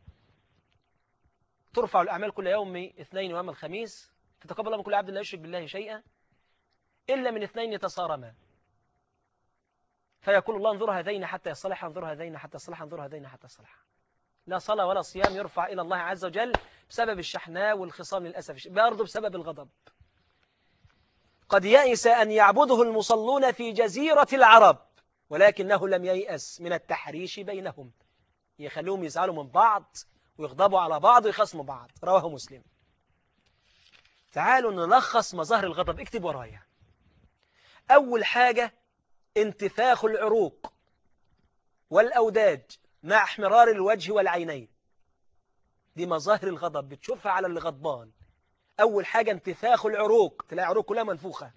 ترفع الأعمال كل يوم اثنين ويوم الخميس تتقبل الله من كل عبد لا يشرك بالله شيئا إلا من اثنين يتصارما فيقول الله انظر هذين حتى يصلح انظر هذين حتى يصلح انظر هذين حتى يصلح لا صلاة ولا صيام يرفع إلى الله عز وجل بسبب الشحناء والخصام للأسف برضه بسبب الغضب قد يئس أن يعبده المصلون في جزيرة العرب ولكنه لم ييأس من التحريش بينهم يخليهم يزعلوا من بعض ويغضبوا على بعض ويخصموا بعض رواه مسلم تعالوا نلخص مظاهر الغضب اكتب ورايا أول حاجة انتفاخ العروق والأوداج مع احمرار الوجه والعينين دي مظاهر الغضب بتشوفها على اللي غضبان أول حاجة انتفاخ العروق تلاقي عروق كلها منفوخة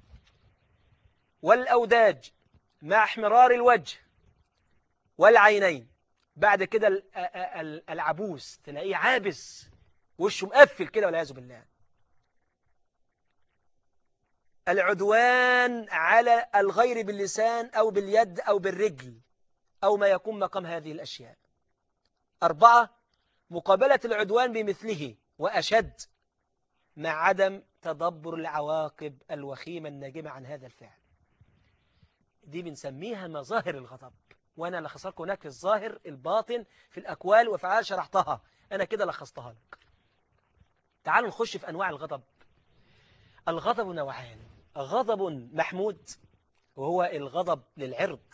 والأوداج مع احمرار الوجه والعينين بعد كده ال- ا- ا- ال- العبوس تلاقيه عابس وشه مقفل كده والعياذ بالله العدوان على الغير باللسان أو باليد أو بالرجل أو ما يكون مقام هذه الأشياء أربعة مقابلة العدوان بمثله وأشد مع عدم تدبر العواقب الوخيمة الناجمة عن هذا الفعل دي بنسميها مظاهر الغضب وأنا لخصت لكم هناك في الظاهر الباطن في الأكوال وأفعال شرحتها أنا كده لخصتها لك تعالوا نخش في أنواع الغضب الغضب نوعان غضب محمود وهو الغضب للعرض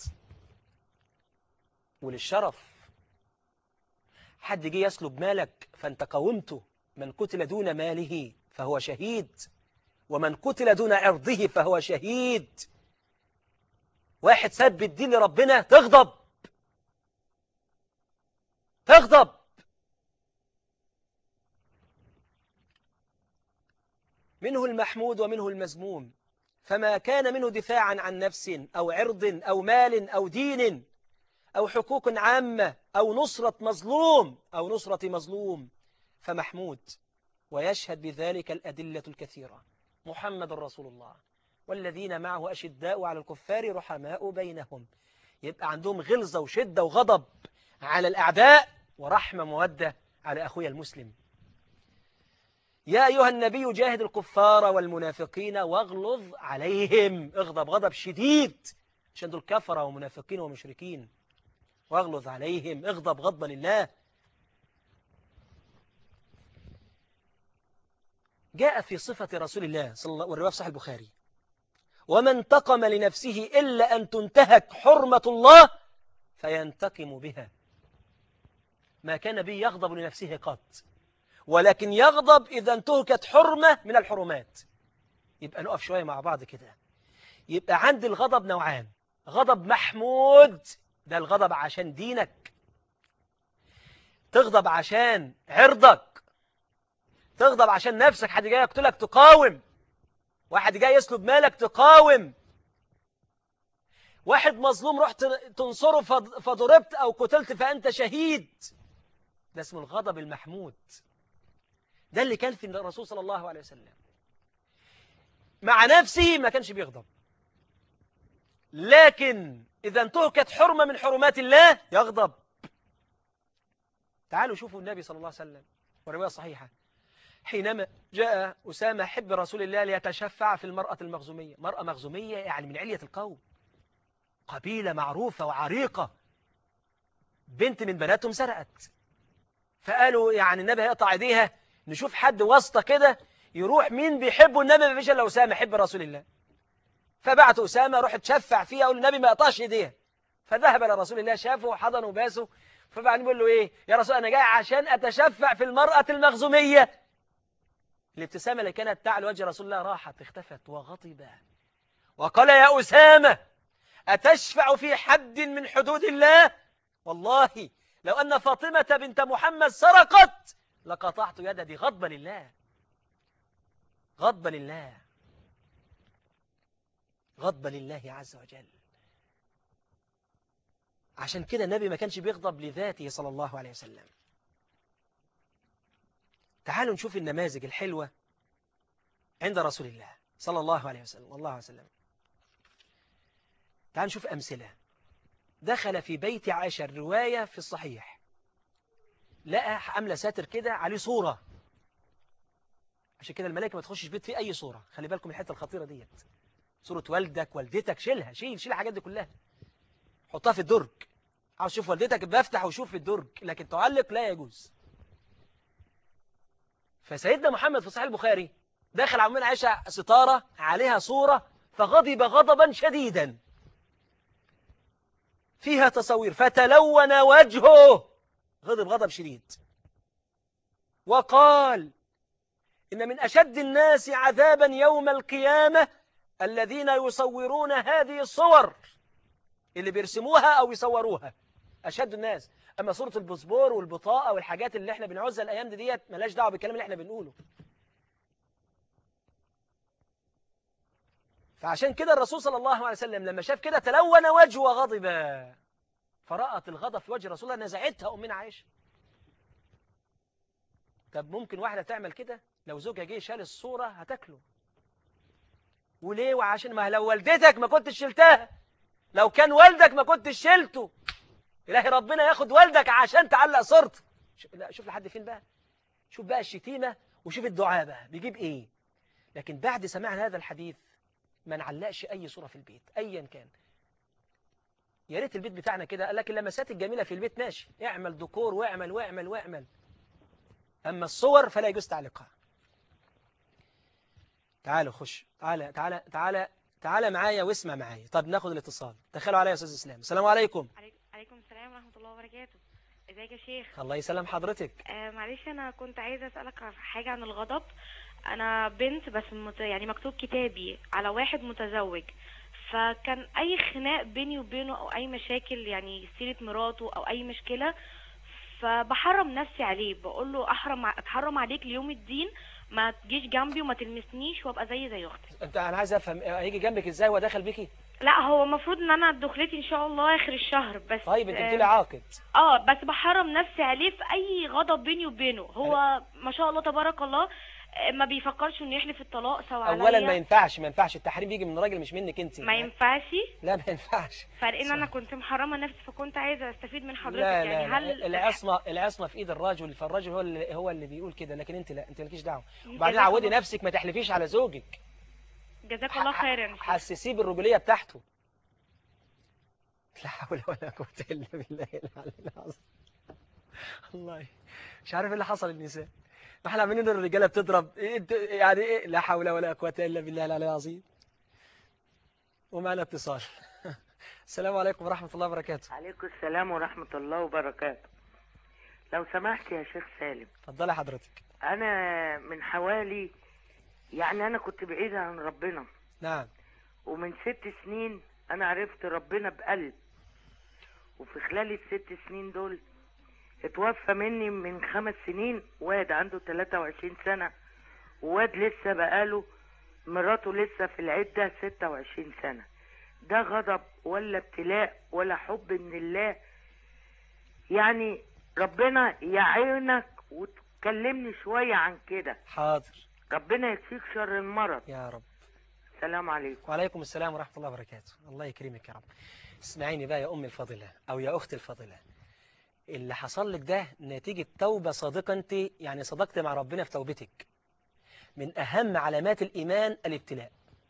وللشرف حد جه يسلب مالك فانت قاومته من قتل دون ماله فهو شهيد ومن قتل دون عرضه فهو شهيد واحد سب الدين لربنا تغضب تغضب منه المحمود ومنه المذموم فما كان منه دفاعا عن نفس أو عرض أو مال أو دين أو حقوق عامة أو نصرة مظلوم أو نصرة مظلوم فمحمود ويشهد بذلك الأدلة الكثيرة محمد رسول الله والذين معه أشداء على الكفار رحماء بينهم يبقى عندهم غلظة وشدة وغضب على الأعداء ورحمة مودة على أخويا المسلم يا أيها النبي جاهد الكفار والمنافقين واغلظ عليهم اغضب غضب شديد عشان دول كفرة ومنافقين ومشركين واغلظ عليهم اغضب غضبا لله جاء في صفة رسول الله صلى الله والرواية في صحيح البخاري وما انتقم لنفسه إلا أن تنتهك حرمة الله فينتقم بها ما كان به يغضب لنفسه قط ولكن يغضب إذا انتهكت حرمة من الحرمات يبقى نقف شوية مع بعض كده يبقى عند الغضب نوعان غضب محمود ده الغضب عشان دينك تغضب عشان عرضك تغضب عشان نفسك حد جاي يقتلك تقاوم واحد جاي يسلب مالك تقاوم واحد مظلوم رحت تنصره فض- فضربت أو قتلت فأنت شهيد ده اسمه الغضب المحمود ده اللي كان في الرسول صلى الله عليه وسلم مع نفسه ما كانش بيغضب لكن إذا انتهكت حرمة من حرمات الله يغضب تعالوا شوفوا النبي صلى الله عليه وسلم ورواية صحيحة حينما جاء أسامة حب رسول الله ليتشفع في المرأة المخزومية مرأة مخزومية يعني من علية القوم قبيلة معروفة وعريقة بنت من بناتهم سرقت فقالوا يعني النبي هيقطع ايديها نشوف حد واسطة كده يروح مين بيحبه النبي ما فيش الا أسامة حب رسول الله فبعت أسامة روح تشفع فيها أقول النبي ما يقطعش ايديها فذهب إلى رسول الله شافه وحضنه وباسه فبعدين بيقول له إيه يا رسول أنا جاي عشان أتشفع في المرأة المخزومية الابتسامة اللي كانت تعلو وجه رسول الله راحت اختفت وغضب وقال يا أسامة أتشفع في حد من حدود الله والله لو أن فاطمة بنت محمد سرقت لقطعت يدي غضبا لله غضبا لله غضبا لله عز وجل عشان كده النبي ما كانش بيغضب لذاته صلى الله عليه وسلم تعالوا نشوف النماذج الحلوة عند رسول الله صلى الله عليه وسلم والله عليه وسلم تعالوا نشوف أمثلة دخل في بيت عائشة الرواية في الصحيح لقى عاملة ساتر كده عليه صورة عشان كده الملائكة ما تخشش بيت فيه أي صورة خلي بالكم من الحتة الخطيرة ديت صورة والدك والدتك شيلها شيل شيل الحاجات دي كلها حطها في الدرج عاوز تشوف والدتك بفتح وشوف في الدرج لكن تعلق لا يجوز فسيدنا محمد في صحيح البخاري داخل عمنا عائشة ستارة عليها صورة فغضب غضبا شديدا فيها تصوير فتلون وجهه غضب غضب شديد وقال إن من أشد الناس عذابا يوم القيامة الذين يصورون هذه الصور اللي بيرسموها أو يصوروها أشد الناس أما صورة الباسبور والبطاقة والحاجات اللي احنا بنعوزها الأيام دي ديت ملاش دعوة بالكلام اللي احنا بنقوله فعشان كده الرسول صلى الله عليه وسلم لما شاف كده تلون وجهه وغضب فرأت الغضب في وجه رسول الله نزعتها أمنا عائشة طب ممكن واحدة تعمل كده لو زوجها جه شال الصورة هتاكله وليه وعشان ما لو والدتك ما كنتش شلتها لو كان والدك ما كنتش شلته إلهي ربنا ياخد والدك عشان تعلق صورته شوف, لا شوف لحد فين بقى شوف بقى الشتيمة وشوف الدعاء بقى بيجيب إيه لكن بعد سماع هذا الحديث ما نعلقش أي صورة في البيت أيا كان يا ريت البيت بتاعنا كده قال لك اللمسات الجميلة في البيت ماشي اعمل ديكور واعمل واعمل واعمل أما الصور فلا يجوز تعليقها تعالوا خش تعالى تعالى تعالى تعالى معايا واسمع معايا طب ناخد الاتصال تخيلوا عليا يا استاذ اسلام السلام عليكم عليكم السلام ورحمة الله وبركاته ازيك يا شيخ الله يسلم حضرتك آه معلش انا كنت عايزة اسألك عن حاجة عن الغضب انا بنت بس مت... يعني مكتوب كتابي على واحد متزوج فكان اي خناق بيني وبينه او اي مشاكل يعني سيرة مراته او اي مشكلة فبحرم نفسي عليه بقول له احرم اتحرم عليك ليوم الدين ما تجيش جنبي وما تلمسنيش وابقى زي زي اختي انت انا عايز افهم هيجي جنبك ازاي هو داخل بيكي لا هو المفروض ان انا دخلتي ان شاء الله اخر الشهر بس طيب انت آه، بتقولي عاقد اه بس بحرم نفسي عليه في اي غضب بيني وبينه هو ما شاء الله تبارك الله آه، ما بيفكرش انه يحلف الطلاق سواء اولا عليا. ما ينفعش ما ينفعش التحريم بيجي من راجل مش منك انت ما ينفعش لا ما ينفعش فلان انا كنت محرمه نفسي فكنت عايزه استفيد من حضرتك لا يعني لا, هل لا العصمه العصمه في ايد الراجل فالراجل هو اللي هو اللي بيقول كده لكن انت لا انت مالكيش دعوه وبعدين جزاك عودي الله- نفسك ما تحلفيش على زوجك جزاك الله خيرا يا شيخ. حسسيه بالرجوليه بتاعته لا حول ولا قوه الا بالله العلي العظيم والله مش عارف ايه اللي حصل للنساء ما احنا عاملين الرجاله بتضرب إيه انت- يعني ايه لا حول ولا قوه الا بالله العلي العظيم ومعنا اتصال السلام عليكم ورحمه الله وبركاته عليكم السلام ورحمة الله وبركاته لو سمحت يا شيخ سالم اتفضلي حضرتك أنا من حوالي يعني أنا كنت بعيدة عن ربنا نعم ومن ست سنين أنا عرفت ربنا بقلب وفي خلال الست سنين دول اتوفى مني من خمس سنين واد عنده 23 سنة وواد لسه بقاله مراته لسه في العدة 26 سنة ده غضب ولا ابتلاء ولا حب من الله يعني ربنا يعينك وتكلمني شوية عن كده حاضر ربنا يكفيك شر المرض يا رب السلام عليكم وعليكم السلام ورحمة الله وبركاته الله يكرمك يا رب اسمعيني بقى يا أم الفاضلة أو يا أختي الفاضلة اللي حصل لك ده نتيجة توبة صادقة أنت يعني صدقت مع ربنا في توبتك من أهم علامات الإيمان الابتلاء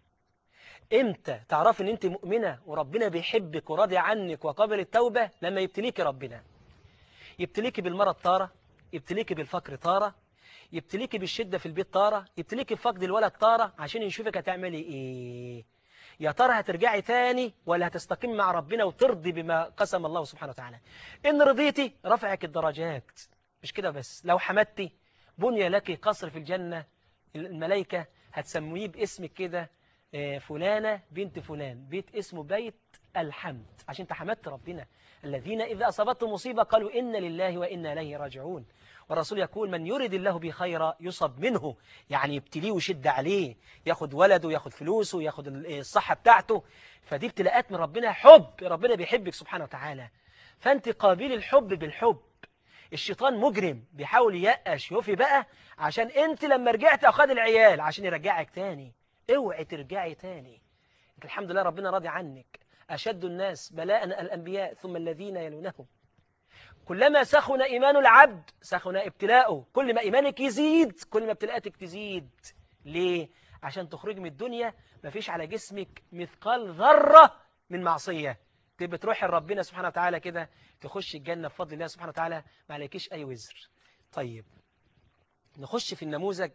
إمتى تعرف أن أنت مؤمنة وربنا بيحبك وراضي عنك وقابل التوبة لما يبتليك ربنا يبتليك بالمرض طارة يبتليك بالفقر طارة يبتليك بالشدة في البيت طارة يبتليك بفقد الولد طارة عشان يشوفك هتعملي ايه يا ترى هترجعي تاني ولا هتستقيم مع ربنا وترضي بما قسم الله سبحانه وتعالى إن رضيتي رفعك الدرجات مش كده بس لو حمدتي بني لك قصر في الجنة الملائكة هتسميه باسمك كده آه، فلانة بنت فلان بيت اسمه بيت الحمد عشان انت حمدت ربنا الذين إذا أصابتهم مصيبة قالوا إن لله وإنا إليه راجعون والرسول يقول من يرد الله به خيرا يصب منه يعني يبتليه ويشد عليه ياخد ولده ياخد فلوسه ياخد الصحة بتاعته فدي ابتلاءات من ربنا حب ربنا بيحبك سبحانه وتعالى فأنت قابل الحب بالحب الشيطان مجرم بيحاول ييأس يوفي بقى عشان انت لما رجعت اخد العيال عشان يرجعك تاني اوعي ترجعي تاني انت الحمد لله ربنا راضي عنك أشد الناس بلاء الأنبياء ثم الذين يلونهم كلما سخن إيمان العبد سخن ابتلاؤه كل ما إيمانك يزيد كل ما ابتلاءاتك تزيد ليه؟ عشان تخرج من الدنيا ما فيش على جسمك مثقال ذرة من معصية تبقى تروح لربنا سبحانه وتعالى كده تخش الجنة بفضل الله سبحانه وتعالى ما عليكيش أي وزر طيب نخش في النموذج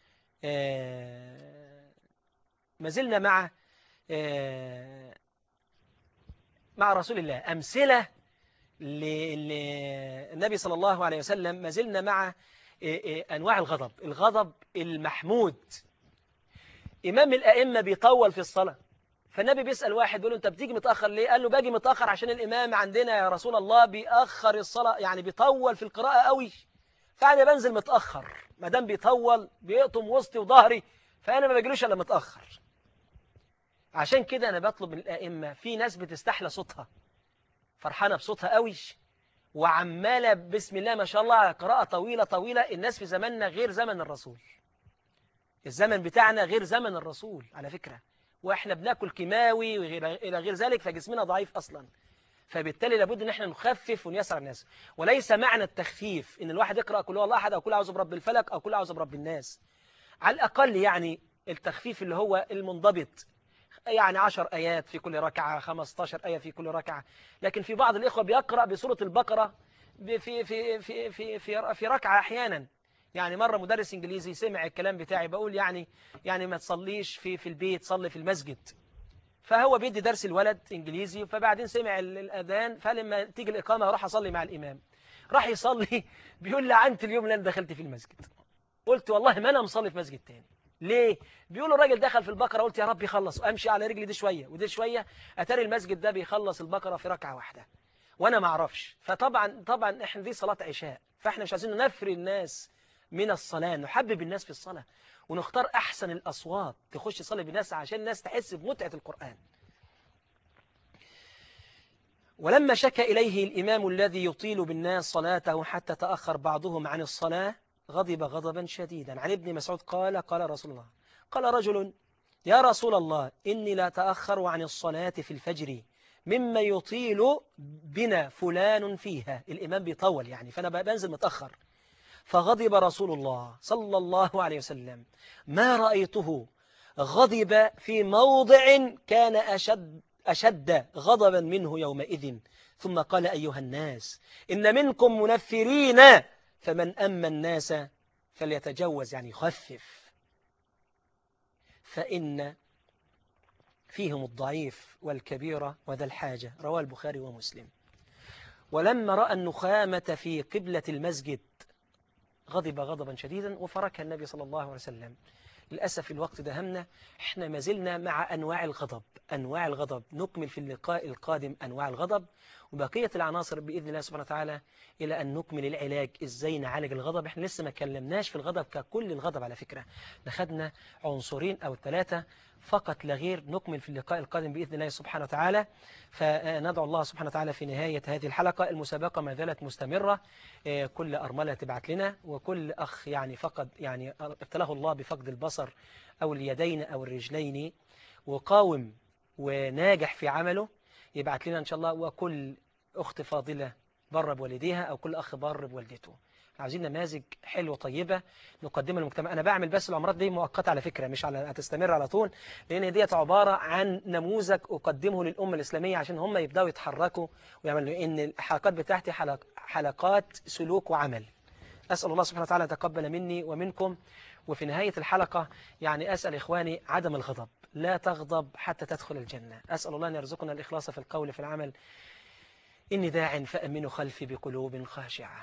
آه ما زلنا مع آه مع رسول الله أمثلة للنبي صلى الله عليه وسلم ما زلنا مع إيه إيه أنواع الغضب الغضب المحمود إمام الأئمة بيطول في الصلاة فالنبي بيسأل واحد بيقول له أنت بتيجي متأخر ليه؟ قال له باجي متأخر عشان الإمام عندنا يا رسول الله بيأخر الصلاة يعني بيطول في القراءة قوي فأنا بنزل متأخر ما دام بيطول بيقطم وسطي وظهري فأنا ما بجريش إلا متأخر عشان كده أنا بطلب من الأئمة في ناس بتستحلى صوتها فرحانة بصوتها قوي وعمالة بسم الله ما شاء الله قراءة طويلة طويلة الناس في زماننا غير زمن الرسول الزمن بتاعنا غير زمن الرسول على فكرة واحنا بناكل كيماوي وغير الى غير ذلك فجسمنا ضعيف اصلا فبالتالي لابد ان احنا نخفف ونيسر الناس وليس معنى التخفيف ان الواحد يقرا كل هو الله احد او كل اعوذ برب الفلك او كل اعوذ برب الناس على الاقل يعني التخفيف اللي هو المنضبط يعني 10 ايات في كل ركعه 15 ايه في كل ركعه لكن في بعض الاخوه بيقرا بسوره البقره في في في في في في, في ركعه احيانا يعني مرة مدرس إنجليزي سمع الكلام بتاعي بقول يعني يعني ما تصليش في في البيت صلي في المسجد فهو بيدي درس الولد إنجليزي فبعدين سمع الأذان فلما تيجي الإقامة راح أصلي مع الإمام راح يصلي بيقول لعنت اليوم اللي أنا دخلت في المسجد قلت والله ما أنا مصلي في مسجد تاني ليه؟ بيقولوا الراجل دخل في البقرة قلت يا رب يخلص وأمشي على رجلي دي شوية ودي شوية أتاري المسجد ده بيخلص البقرة في ركعة واحدة وأنا ما أعرفش فطبعا طبعا إحنا دي صلاة عشاء فإحنا مش عايزين نفري الناس من الصلاة نحبب الناس في الصلاة ونختار أحسن الأصوات تخش تصلي بالناس عشان الناس تحس بمتعة القرآن ولما شكى إليه الإمام الذي يطيل بالناس صلاته حتى تأخر بعضهم عن الصلاة غضب غضبا شديدا عن ابن مسعود قال قال رسول الله قال رجل يا رسول الله إني لا تأخر عن الصلاة في الفجر مما يطيل بنا فلان فيها الإمام بيطول يعني فأنا بنزل متأخر فغضب رسول الله صلى الله عليه وسلم ما رأيته غضب في موضع كان أشد, أشد غضبا منه يومئذ ثم قال أيها الناس إن منكم منفرين فمن أما الناس فليتجوز يعني يخفف فإن فيهم الضعيف والكبير وذا الحاجة رواه البخاري ومسلم ولما رأى النخامة في قبلة المسجد غضب غضبا شديدا وفركها النبي صلى الله عليه وسلم للأسف الوقت دهمنا احنا ما زلنا مع أنواع الغضب أنواع الغضب نكمل في اللقاء القادم أنواع الغضب وبقية العناصر بإذن الله سبحانه وتعالى إلى أن نكمل العلاج إزاي نعالج الغضب احنا لسه ما كلمناش في الغضب ككل الغضب على فكرة نخدنا عنصرين أو ثلاثة فقط لا غير نكمل في اللقاء القادم بإذن الله سبحانه وتعالى فندعو الله سبحانه وتعالى في نهاية هذه الحلقة المسابقة ما زالت مستمرة كل أرملة تبعت لنا وكل أخ يعني فقد يعني ابتلاه الله بفقد البصر أو اليدين أو الرجلين وقاوم وناجح في عمله يبعت لنا إن شاء الله وكل أخت فاضلة بر بوالديها أو كل أخ بر بوالدته عاوزين نماذج حلوة طيبة نقدمها للمجتمع أنا بعمل بس الأمراض دي مؤقتة على فكرة مش على هتستمر على طول لأن ديت عبارة عن نموذج أقدمه للأمة الإسلامية عشان هم يبدأوا يتحركوا ويعملوا إن الحلقات بتاعتي حلق حلقات سلوك وعمل أسأل الله سبحانه وتعالى يتقبل مني ومنكم وفي نهاية الحلقة يعني أسأل إخواني عدم الغضب لا تغضب حتى تدخل الجنة أسأل الله أن يرزقنا الإخلاص في القول في العمل إني داع فأمن خلفي بقلوب خاشعة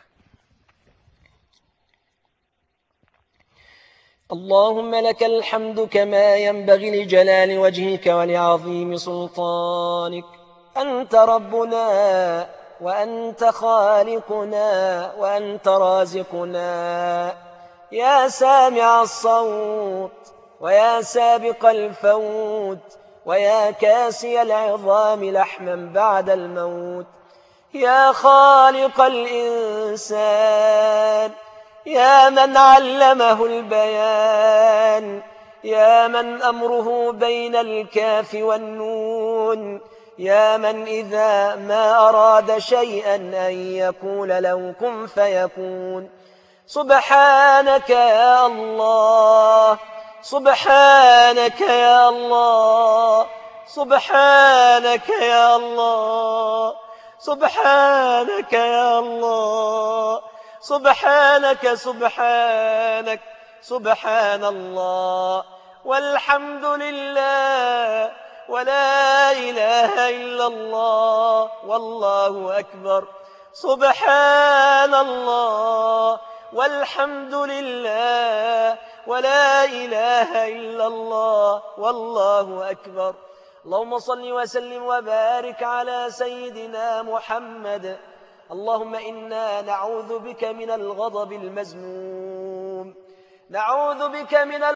اللهم لك الحمد كما ينبغي لجلال وجهك ولعظيم سلطانك أنت ربنا وأنت خالقنا وأنت رازقنا يا سامع الصوت ويا سابق الفوت ويا كاسي العظام لحما بعد الموت يا خالق الإنسان يا من علمه البيان يا من أمره بين الكاف والنون يا من إذا ما أراد شيئا أن يقول له كن فيكون سبحانك يا الله سبحانك يا الله سبحانك يا الله سبحانك يا الله سبحانك سبحانك سبحان الله والحمد لله ولا إله إلا الله والله أكبر سبحان الله والحمد لله ولا إله إلا الله والله أكبر اللهم صل وسلم وبارك على سيدنا محمد اللهم إنا نعوذ بك من الغضب المزموم نعوذ بك من